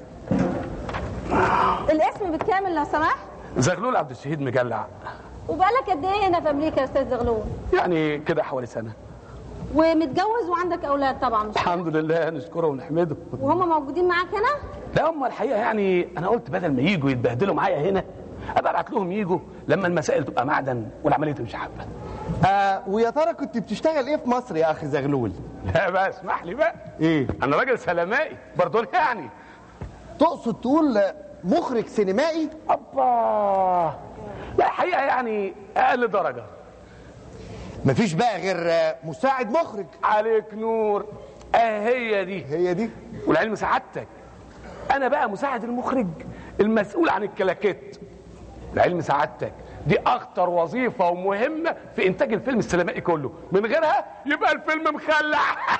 الاسم بالكامل لو سمحت زغلول عبد الشهيد مجلع وبقالك قد ايه هنا في امريكا يا استاذ زغلول يعني كده حوالي سنه ومتجوز وعندك اولاد طبعا مش الحمد لله نشكره ونحمده وهم موجودين معاك هنا لا هم الحقيقه يعني انا قلت بدل ما يجوا يتبهدلوا معايا هنا ابقى ابعت لهم يجوا لما المسائل تبقى معدن والعمليه تمشي حبه آه ويا ترى كنت بتشتغل ايه في مصر يا اخي زغلول لا بقى اسمح لي بقى ايه انا راجل سلامائي برضون يعني تقصد تقول مخرج سينمائي ابا لا الحقيقه يعني اقل درجه مفيش بقى غير آه، مساعد مخرج عليك نور اه هي دي هي دي والعلم سعادتك انا بقى مساعد المخرج المسؤول عن الكلاكيت العلم سعادتك دي اخطر وظيفه ومهمه في انتاج الفيلم السينمائي كله من غيرها يبقى الفيلم مخلع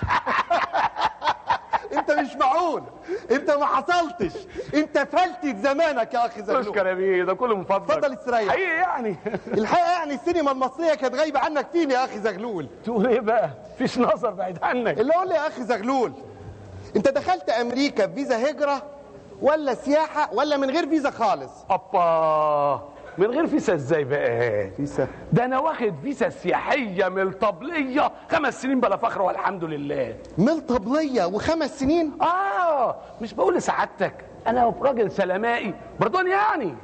انت مش معقول انت ما حصلتش انت فلتت زمانك يا اخي زغلول تشكر يا بيه ده كله من فضلك اتفضل استريح حقيقي يعني الحقيقه يعني السينما المصريه كانت غايبه عنك فين يا اخي زغلول تقول ايه بقى فيش نظر بعيد عنك اللي قول لي يا اخي زغلول انت دخلت امريكا بفيزا هجره ولا سياحه ولا من غير فيزا خالص ابا من غير فيزا ازاي بقى فيزا ده انا واخد فيزا سياحيه من الطبليه خمس سنين بلا فخر والحمد لله من طبليه وخمس سنين اه مش بقول لسعادتك انا راجل سلامائي برضون يعني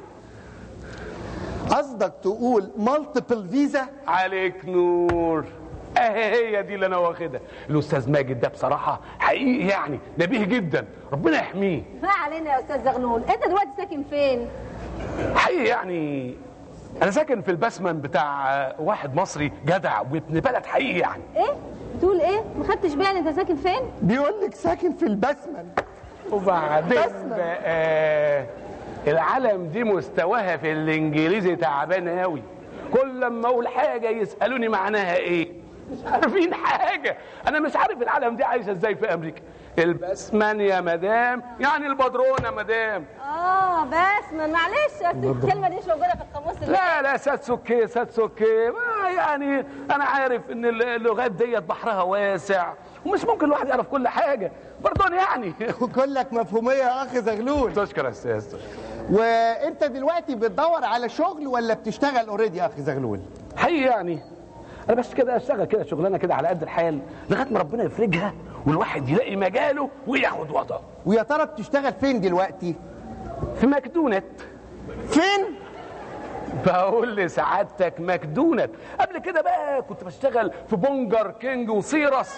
قصدك تقول مالتيبل فيزا عليك نور اهي هي دي اللي انا واخدها الاستاذ ماجد ده بصراحه حقيقي يعني نبيه جدا ربنا يحميه ما علينا يا استاذ زغلول انت دلوقتي ساكن فين حقيقي يعني انا ساكن في البسمن بتاع واحد مصري جدع وابن بلد حقيقي يعني ايه بتقول ايه ما خدتش بالي انت ساكن فين بيقول لك ساكن في البسمن وبعدين بقى العالم دي مستواها في الانجليزي تعبان قوي كل لما اقول حاجه يسالوني معناها ايه مش عارفين حاجه انا مش عارف العالم دي عايشه ازاي في امريكا البسمان يا مدام يعني البدرون يا مدام اه بس ما معلش أصل الكلمه دي مش موجوده في القاموس اللي- لا لا ساتسوكي ساتسوكي ما يعني انا عارف ان اللغات ديت بحرها واسع ومش ممكن الواحد يعرف كل حاجه برضون يعني وكلك مفهوميه يا اخي زغلول تشكر يا استاذ تشكر. وانت دلوقتي بتدور على شغل ولا بتشتغل اوريدي يا اخي زغلول حقيقي يعني انا بس كده اشتغل كده شغلانه كده على قد الحال لغايه ما ربنا يفرجها والواحد يلاقي مجاله وياخد وضعه ويا ترى بتشتغل فين دلوقتي في ماكدونالد فين بقول لسعادتك مكدونت قبل كده بقى كنت بشتغل في بونجر كينج وسيرس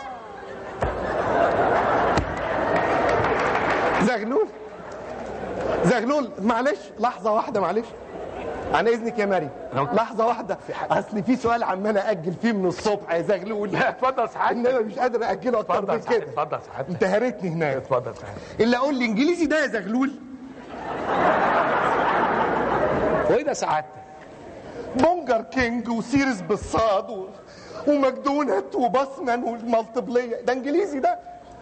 زغلول زغلول معلش لحظة واحدة معلش عن اذنك يا مريم لحظة واحدة اصل في سؤال عمال اجل فيه من الصبح يا زغلول لا اتفضل سعادتك انما مش قادر اجله اكتر من اتفضل سعادتك كده اتفضل سعادتك انت هرتني هناك اتفضل سعادتك اللي اقول لي انجليزي ده يا زغلول وايه ده سعادتك بونجر كينج وسيرس بالصاد و... وماكدونالد وباسمان والمالتيبلية ده انجليزي ده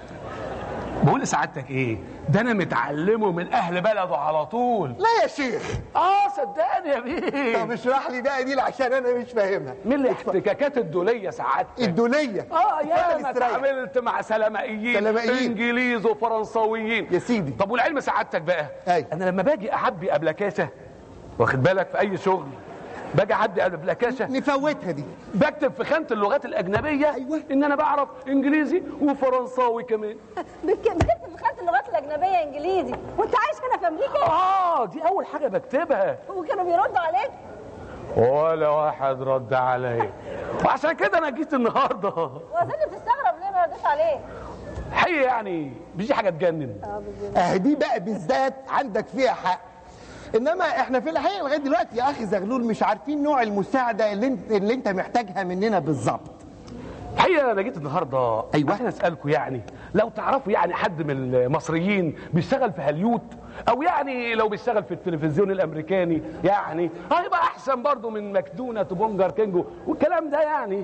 بقول لسعادتك ايه ده انا متعلمه من اهل بلده على طول لا يا شيخ اه صدقني يا بيه طب اشرح لي بقى دي عشان انا مش فاهمها من الاحتكاكات الدوليه سعادتك الدولية اه يا اتفضل ما استريح. اتعاملت مع سلمائيين سلمائيين. انجليز وفرنساويين يا سيدي طب والعلم سعادتك بقى أي. انا لما باجي اعبي ابلكاشه واخد بالك في اي شغل باجي اعبي ابلكاشه نفوتها دي بكتب في خانه اللغات الاجنبيه أيوة. ان انا بعرف انجليزي وفرنساوي كمان بتكتب في خانة اللغات الأجنبية إنجليزي وأنت عايش هنا في أمريكا اه دي اول حاجه بكتبها وكانوا بيردوا عليك ولا واحد رد عليا وعشان كده انا جيت النهارده وأظن بتستغرب ليه ما ردوش عليك حقيقة يعني مش دي حاجه تجنن اه دي بقى بالذات عندك فيها حق انما احنا في الحقيقه لغايه دلوقتي يا اخي زغلول مش عارفين نوع المساعده اللي انت اللي انت محتاجها مننا بالظبط الحقيقه انا جيت النهارده أيوة. عشان اسالكم يعني لو تعرفوا يعني حد من المصريين بيشتغل في هوليود او يعني لو بيشتغل في التلفزيون الامريكاني يعني هيبقى احسن برضه من ماكدونالد وبونجر كينجو والكلام ده يعني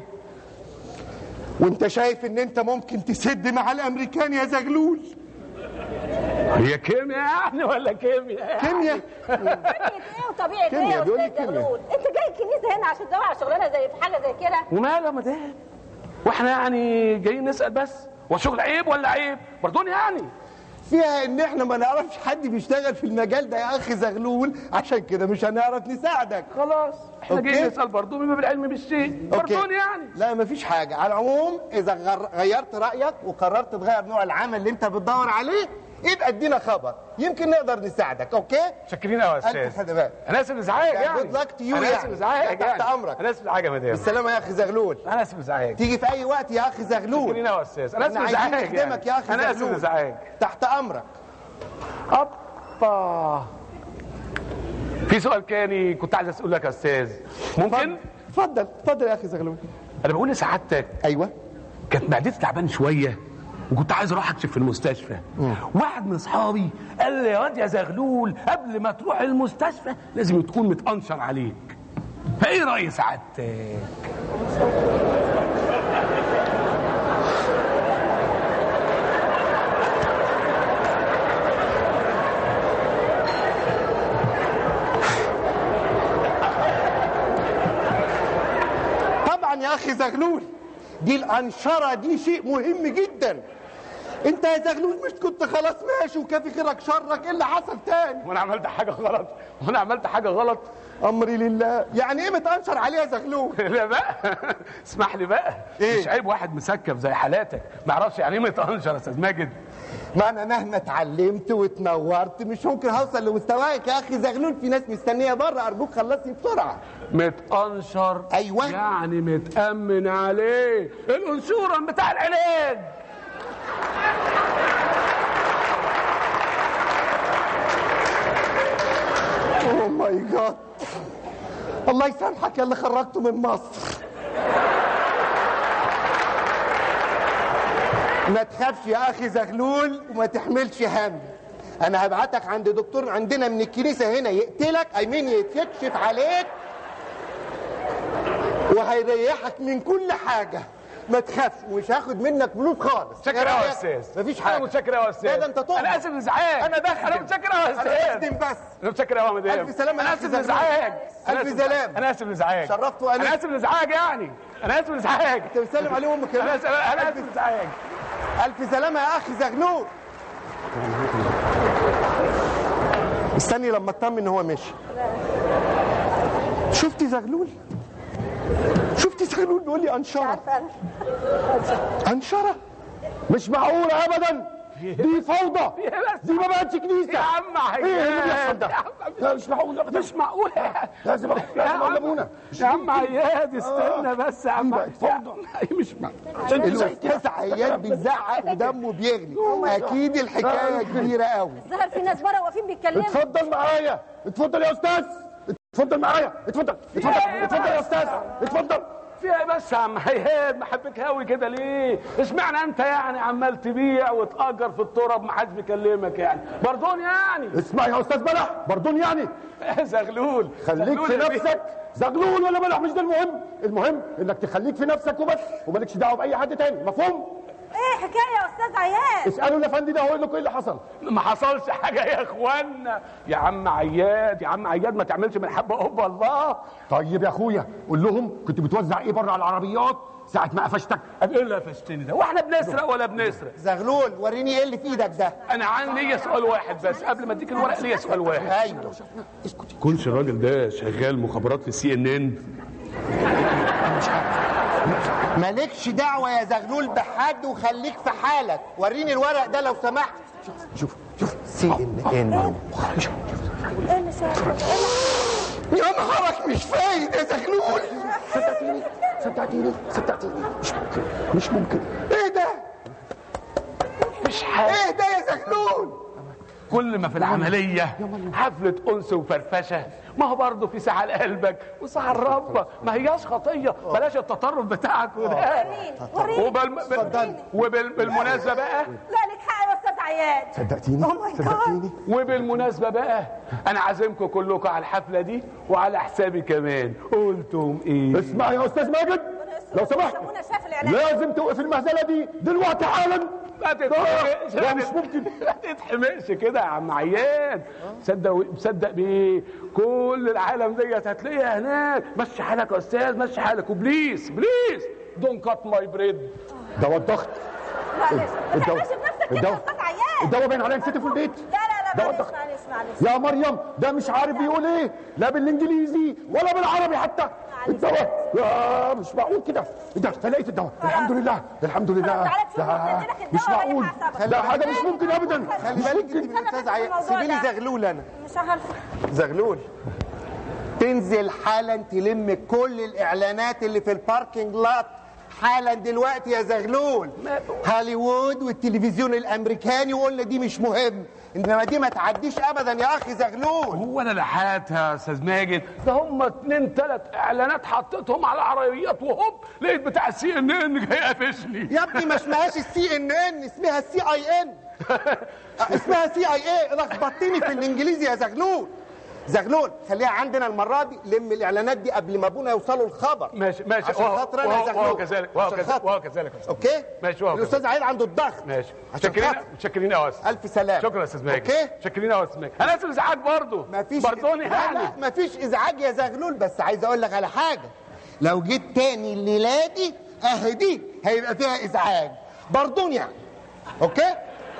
وانت شايف ان انت ممكن تسد مع الامريكان يا زغلول هي كيمياء يعني ولا كيمياء يعني؟ كيمياء كيمياء إيه وطبيعة إيه كيمياء، يا بيقول لي أستاذ كيمياء. زغلول أنت جاي الكنيسة هنا عشان تدور على شغلانة زي في حاجة زي كده وماله يا مدام واحنا يعني جايين نسال بس وشغل عيب ولا عيب برضون يعني فيها ان احنا ما نعرفش حد بيشتغل في المجال ده يا اخي زغلول عشان كده مش هنعرف نساعدك خلاص احنا أوكي. جايين نسال برضه بما بالعلم بالشيء أوكي. برضون يعني لا مفيش حاجه على العموم اذا غر- غيرت رايك وقررت تغير نوع العمل اللي انت بتدور عليه يبقى ادينا خبر يمكن نقدر نساعدك اوكي شاكرين قوي يا ألف استاذ خدمات انا اسف لازعاج يعني جود لك تو يو انا اسف يعني لازعاج تحت يعني امرك انا اسف لازعاج يا مدام بالسلامه يا اخي زغلول انا اسف لازعاج تيجي في اي وقت يا اخي زغلول شاكرين قوي يا استاذ انا اسف احنا عايزين لازعاج نخدمك يا اخي انا اسف زغلول. لازعاج تحت امرك ابا في سؤال تاني كنت عايز اسالك يا استاذ ممكن اتفضل اتفضل يا اخي زغلول انا بقول لسعادتك ايوه كانت معدتي تعبان شويه وكنت عايز اروح اكشف في المستشفى واحد من اصحابي قال لي يا واد يا زغلول قبل ما تروح المستشفى لازم تكون متقنشر عليك فايه راي سعادتك طبعا يا اخي زغلول دي الانشره دي شيء مهم جدا انت يا زغلول مش كنت خلاص ماشي وكافي خيرك شرك ايه اللي حصل تاني وانا عملت حاجه غلط وانا عملت حاجه غلط امري لله يعني ايه متانشر عليه يا زغلول لا بقى اسمح لي بقى إيه؟ مش عيب واحد مسكب زي حالاتك ما يعرفش يعني ايه متقنشر يا استاذ ماجد ما انا مهما اتعلمت واتنورت مش ممكن هوصل لمستواك يا اخي زغلول في ناس مستنيه بره ارجوك خلصني بسرعه متقنشر ايوه يعني متامن عليه الانشوره بتاع العلاج اوه ماي جاد الله يسامحك يا اللي خرجته من مصر ما تخافش يا اخي زغلول وما تحملش هم انا هبعتك عند دكتور عندنا من الكنيسه هنا يقتلك اي مين يكشف عليك وهيريحك من كل حاجه ما تخافش ومش هاخد منك فلوس خالص متشكر إيه قوي يا رأيك؟ استاذ مفيش انا حاجه متشكر قوي يا استاذ لا ده انت تؤمر. انا اسف لازعاج انا بخدم انا متشكر قوي يا استاذ انا بخدم بس انا متشكر قوي يا مدام ألف سلامة يا انا أخي اسف زغلول. لازعاج أنا ألف آسف- سلام. انا اسف لازعاج شرفت وأنست. انا اسف لازعاج يعني انا اسف لازعاج انت بتسلم عليه امك كمان انا اسف انا اسف لازعاج الف سلامه يا اخي زغلول استني لما اطمن ان هو مشي شفتي زغلول شفتي زغلول بيقول لي انشره انشره مش معقوله ابدا دي فوضى دي ما بقتش كنيسه يا عم عياد ايه اللي بيحصل ده يا عم لا مش معقول ابدا مش معقول لازم يا لازم اقول عم لابونا يا عم عياد استنى بس يا عم بقت فوضى مش معقول الاستاذ عياد بيزعق ودمه بيغلي اكيد الحكايه كبيره قوي ظهر في ناس بره واقفين بيتكلموا اتفضل معايا اتفضل يا استاذ اتفضل معايا اتفضل اتفضل اتفضل يا استاذ اتفضل فيها إيه بس يا عم عياد محبك هاوي كده ليه؟ اشمعنى انت يعني عمال تبيع وتأجر في التراب ما حدش بيكلمك يعني؟ بردون يعني اسمع يا استاذ بلح بردون يعني زغلول خليك زغلول في يا بيه. نفسك زغلول ولا بلح مش ده المهم المهم انك تخليك في نفسك وبس ومالكش دعوه باي حد تاني مفهوم ايه حكايه يا استاذ عياد اسالوا الافندي ده هو لكم ايه اللي حصل ما حصلش حاجه يا اخوانا يا عم عياد يا عم عياد ما تعملش من حبه قبه الله طيب يا اخويا قول لهم كنت بتوزع ايه بره على العربيات ساعه ما قفشتك ايه اللي قفشتني ده واحنا بنسرق ولا بنسرق زغلول وريني ايه اللي في ايدك ده انا عندي ليا سؤال واحد بس قبل ما اديك الورق ليا سؤال واحد ايوه كونش الراجل ده شغال مخابرات في سي ان ان مالكش دعوه يا زغلول بحد وخليك في حالك وريني الورق ده لو سمحت شوف شوف سي ان ان ايه اللي شايف يا نهارك مش فايد يا زغلول صدقتيني صدقتيني صدقتيني مش ممكن مش ممكن ايه ده مش حاجه ايه ده يا زغلول كل ما في العملية حفلة أنس وفرفشة ما هو برضه في ساعة لقلبك وساعة لربك ما هياش خطية بلاش التطرف بتاعك وده وبالم... بال... وبالمناسبة بقى لا لك حق يا استاذ عياد صدقتيني Oh my God. صدقتيني وبالمناسبة بقى أنا عازمكم كلكم على الحفلة دي وعلى حسابي كمان قلتم إيه؟ اسمع يا استاذ ماجد لو سمحت ابونا شاف الاعلان لازم توقف المهزله دي دلوقتي حالا ما تتحمقش لا مش ممكن ما تتحمقش كده يا عم عياد صدق مصدق بايه كل العالم ديت هتلاقيها هناك مشي حالك يا استاذ مشي حالك وبليز بليز دون كات ماي بريد دواء الضغط معلش ما الدواء تعملش بنفسك كده يا الدواء استاذ عياد الدواء باين عليه نسيته في البيت لا لا لا دواء معلش الضغط معلش معلش يا مريم ده مش عارف بيقول ايه لا بالانجليزي ولا بالعربي حتى الدواء لا مش معقول كده إيه ده أنا لقيت الدواء الحمد لله الحمد لله تعالى تشوف لا نزلك الدواء مش ولا معقول يحاسبك. ده حاجه مش ممكن ابدا خلي مش بالك ممكن انت من الاستاذ عياد الموضوع سيبي لي ده. زغلول انا مش عارفه زغلول تنزل حالا تلم كل الاعلانات اللي في الباركينج لات حالا دلوقتي يا زغلول هوليوود والتلفزيون الامريكاني وقلنا دي مش مهم انما دي ما تعديش ابدا يا اخي زغلول هو انا لحقتها يا استاذ ماجد ده هم اتنين تلات اعلانات حطيتهم على العربيات وهوب لقيت بتاع السي ان ان جاي قافشني يا ابني ما اسمهاش السي ان ان اسمها السي اي ان اسمها سي اي اي لخبطتني في الانجليزي يا زغلول زغلول خليها عندنا المره دي لم الاعلانات دي قبل ما ابونا يوصلوا الخبر ماشي ماشي عشان وهو- خاطر انا يا وهو- زغلول وهو كذلك وهو عشان كذلك خاطر. وهو كذلك يا أستاذ. اوكي ماشي وهو الاستاذ كذلك. عيد عنده الضغط ماشي عشان متشكرين خاطر. متشكرين قوي يا أستاذ. الف سلام شكرا يا استاذ ماجد اوكي متشكرين قوي يا استاذ ماجد انا اسف ازعاج برضه مفيش برضوني لا يعني لا مفيش ازعاج يا زغلول بس عايز اقول لك على حاجه لو جيت تاني الليله دي اهي دي هيبقى فيها ازعاج برضون يعني اوكي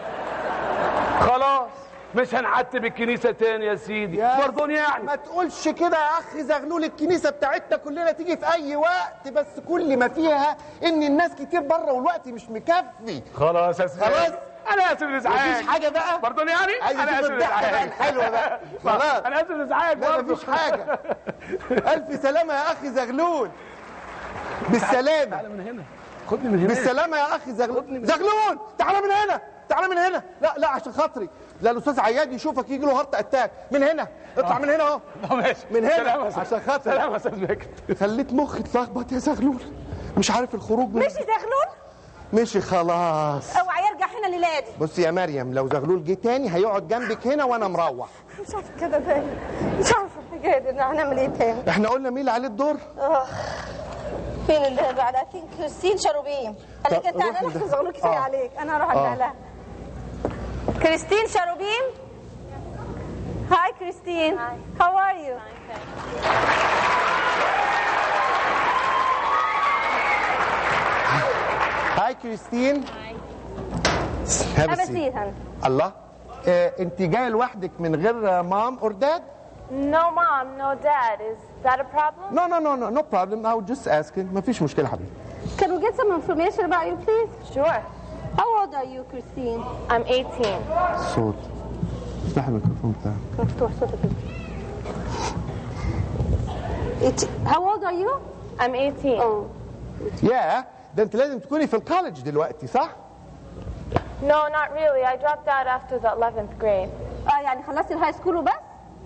خلاص مش هنعتب الكنيسه تاني يا سيدي برضوني يعني ما تقولش كده يا اخي زغلول الكنيسه بتاعتنا كلنا تيجي في اي وقت بس كل ما فيها ان الناس كتير بره والوقت مش مكفي خلاص يا استاذ خلاص انا اسف الازعاج مفيش حاجه بقى برضوني يعني عايز انا اشوف اسف الضحكه بقى الازعاج الحلوه بقى خلاص انا اسف الازعاج لا برضه مفيش حاجه الف سلامه يا اخي زغلول بالسلامه تعالى من هنا خدني من هنا بالسلامه يا اخي زغلول زغلول تعالى من هنا تعالى من هنا لا لا عشان خاطري لا الاستاذ عياد يشوفك يجي له هارت اتاك من هنا اطلع من هنا اهو ماشي من هنا سلام يا أستاذ. عشان خاطر سلام يا استاذ ماجد خليت مخي اتلخبط يا زغلول مش عارف الخروج من مشي زغلول مشي خلاص اوعى يرجع هنا الليله دي بصي يا مريم لو زغلول جه تاني هيقعد جنبك هنا وانا مروح مش عارفه كده تاني مش عارفه الحكايه دي هنعمل ايه تاني احنا قلنا مين اللي عليه الدور اه فين اللي بعد اي ثينك كريستين شاروبيم خليك طب انت انا روحي رحت ده. زغلول كفايه آه. عليك انا هروح ارجع آه. لها كريستين شاروبيم هاي كريستين هاو ار يو هاي كريستين Have a Have a seat. seat, honey. الله اه انت جايه لوحدك من غير مام اور داد No mom, no dad. Is that a problem? نو نو نو نو نو بروبلم I was just asking مفيش مشكله حبيبي Can we get some information about you please? Sure. How old are you, Christine? I'm 18. صوت افتح الميكروفون بتاعك مفتوح صوتك It- How old are you? I'm 18. Oh. يا ده انت لازم تكوني في الكولج دلوقتي صح؟ No, not really. I dropped out after the 11th grade. اه يعني خلصتي الهاي سكول وبس؟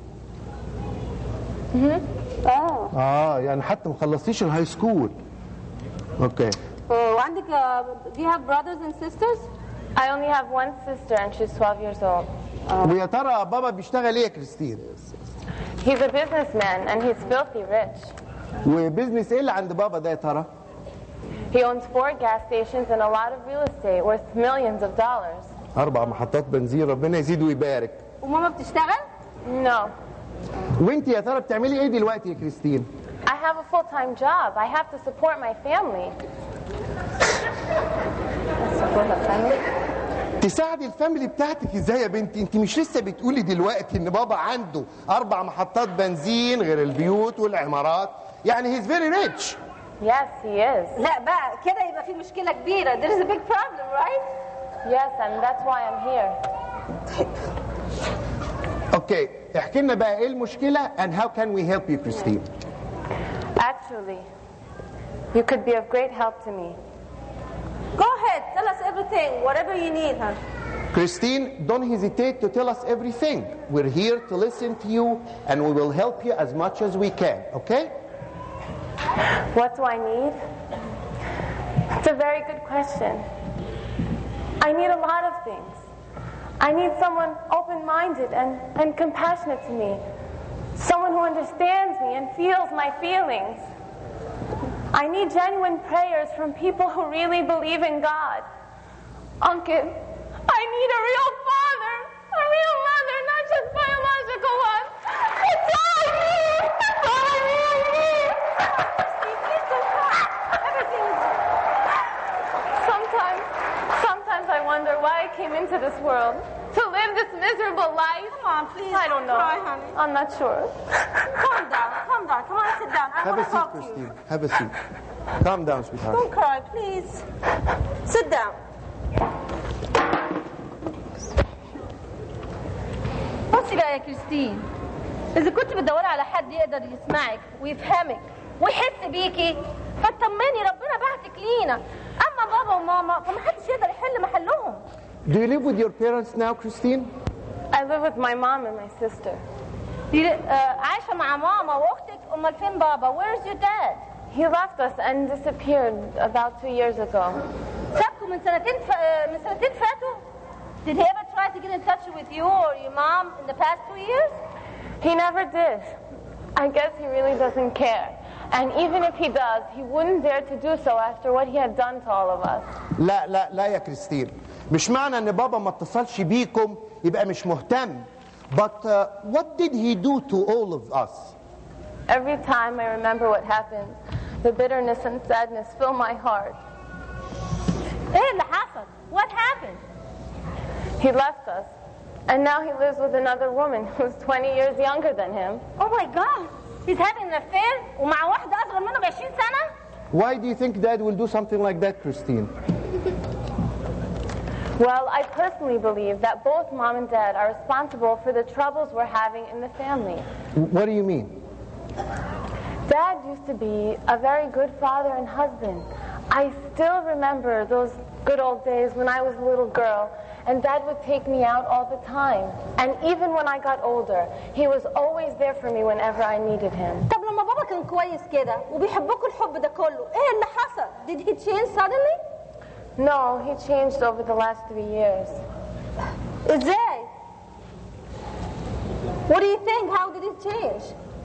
اه اه يعني حتى ما خلصتيش الهاي سكول اوكي آه، وعندك uh, do you have brothers and sisters? I only have one sister and she's 12 years old. ويا ترى بابا بيشتغل ايه يا كريستين؟ He's a businessman and he's filthy rich. وبزنس ايه اللي عند بابا ده يا ترى؟ He owns four gas stations and a lot of real estate worth millions of dollars. اربع محطات بنزين ربنا يزيد ويبارك وماما بتشتغل؟ No. وانت يا ترى بتعملي ايه دلوقتي يا كريستين؟ I have a full-time job. I have to support my family. تساعدي الفاميلي بتاعتك ازاي يا بنتي؟ انت مش لسه بتقولي دلوقتي ان بابا عنده اربع محطات بنزين غير البيوت والعمارات يعني هيز فيري ريتش Yes, he is. لا بقى كده يبقى في مشكلة كبيرة there is a big problem right? Yes, and that's why I'm here. اوكي احكي لنا بقى ايه المشكله and how can we help you كريستين؟ Actually, you could be of great help to me. Go ahead tell us everything whatever you need huh? Christine, don't hesitate to tell us everything. We're here to listen to you and we will help you as much as we can, okay? What do I need? It's a very good question. I need a lot of things. I need someone open minded and, and compassionate to me, someone who understands me and feels my feelings. I need genuine prayers from people who really believe in God. Uncle, I need a real father, a real mother, not just biological one. It's all I need. That's all I need. Sometimes, sometimes I wonder why I came into this world to live this miserable life. Come on, please. I don't don't know. cry, honey. I'm not sure. calm down calm down come on sit down I Have want a to seat, talk to you Christine. Have a seat. Calm down, sweetheart. don't cry please sit down بصي بقى يا كريستين إذا كنت بتدوري على حد يقدر يسمعك ويفهمك ويحس بيكي فاطمني ربنا بعتك لينا أما بابا وماما فمحدش يقدر يحل محلهم Do you live with your parents now, Christine? I live with my mom and my sister. دي- آه، عايشة مع ماما وأختك أمال فين بابا Where's your dad He left us and disappeared about two years ago. سابكم من سنتين ف... آه، من سنتين فاتوا Did he ever try to get in touch with you or your mom in the past two years? He never did. I guess he really doesn't care. And even if he does, he wouldn't dare to do so after what he had done to all of us. لا لا لا يا كريستين مش معنى ان بابا ما اتصلش بيكم يبقى مش مهتم But uh, what did he do to all of us? Every time I remember what happened, the bitterness and sadness fill my heart. ايه اللي حصل؟ What happened? He left us, and now he lives with another woman who's 20 years younger than him. Oh my God! He's having an affair ومع واحدة أصغر منه ب 20 سنة؟ Why do you think dad will do something like that, Christine? Well, I personally believe that both mom and dad are responsible for the troubles we're having in the family. What do you mean? Dad used to be a very good father and husband. I still remember those good old days when I was a little girl, and Dad would take me out all the time. And even when I got older, he was always there for me whenever I needed him. طب لما بابا كان كويس كده وبيحبكوا الحب ده كله ايه اللي حصل؟ Did he change suddenly؟ No, he changed over the last three years. ازاي؟ What do you think? How did he change?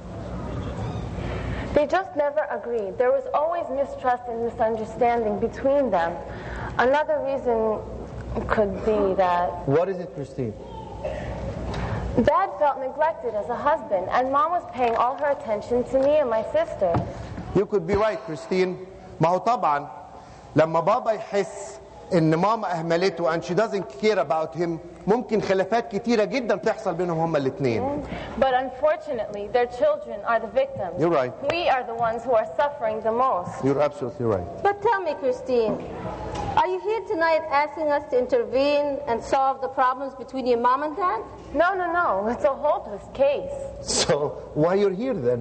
They just never agreed. There was always mistrust and misunderstanding between them. Another reason could be that What is it, Christine? Dad felt neglected as a husband, and Mom was paying all her attention to me and my sister. You could be right, Christine. ما هو طبعا لما بابا يحس ان ماما اهملته and she doesn't care about him ممكن خلافات كتيرة جدا تحصل بينهم هما الاثنين. But unfortunately, their children are the victims. You're right. We are the ones who are suffering the most. You're absolutely right. But tell me, Christine, Are you here tonight asking us to intervene and solve the problems between your mom and dad? No, no, no. It's a hopeless case. So, why you're here then?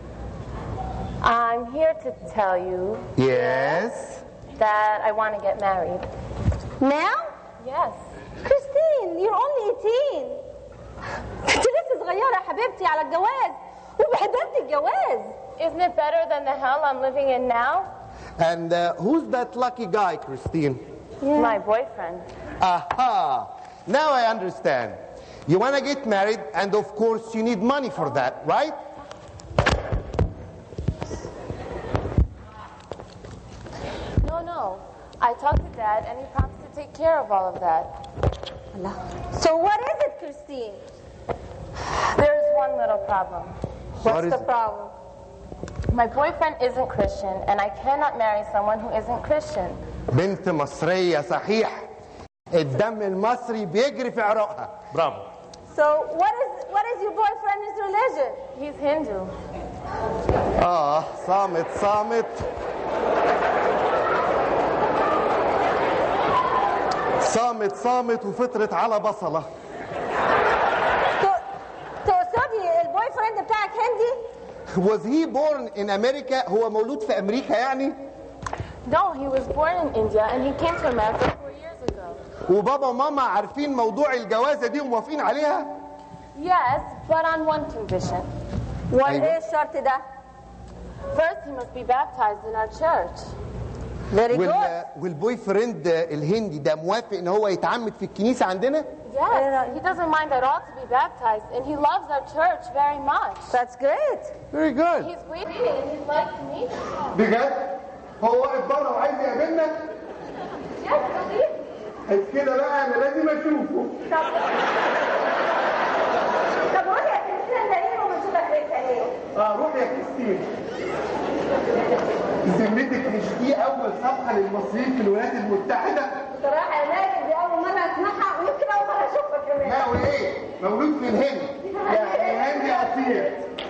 I'm here to tell you Yes. that I want to get married. Now? Yes. Christine, you're only 18. انت لسه صغيرة يا حبيبتي على الجواز وبهدلت الجواز. Isn't it better than the hell I'm living in now? And uh, who's that lucky guy, Christine? My boyfriend. Aha! Now I understand. You want to get married, and of course, you need money for that, right? No, no. I talked to Dad, and he promised to take care of all of that. So what is it, Christine? There's one little problem. What is it? problem? My boyfriend isn't Christian, and I cannot marry someone who isn't Christian. بنت مصرية صحيح الدم المصري بيجري في عروقها برافو So what is what is your boyfriend's religion? He's Hindu. اه صامت صامت صامت صامت وفطرت على بصلة تقصدي البوي فريند بتاعك هندي؟ Was he born in America هو مولود في أمريكا يعني No, he was born in India, and he came to America four years ago. وبابا وماما عارفين موضوع الجوازة دي وموافقين عليها Yes, but on one condition. وايه الشرط ده؟ First, he must be baptized in our church. Very وال... والبوي فريند الهندي ده موافق ان هو يتعمد في الكنيسة عندنا Yes, he doesn't mind at all to be baptized, and he loves our church very much. That's great. Very good. He's waiting, and he'd like to meet you. بجد هو واقف بره وعايز يقابلنا قال كده بقى انا لازم اشوفه طب روحي يا كريستيان دقيقة ونشوفك لسه ايه؟ اه روح يا كريستين ذمتك مش دي اول صفحه للمصريين في الولايات المتحده بصراحة يا ناجي دي أول مرة أسمعها ويمكن أول مرة أشوفها كمان. لا وايه مولود في الهند يعني هندي اصيل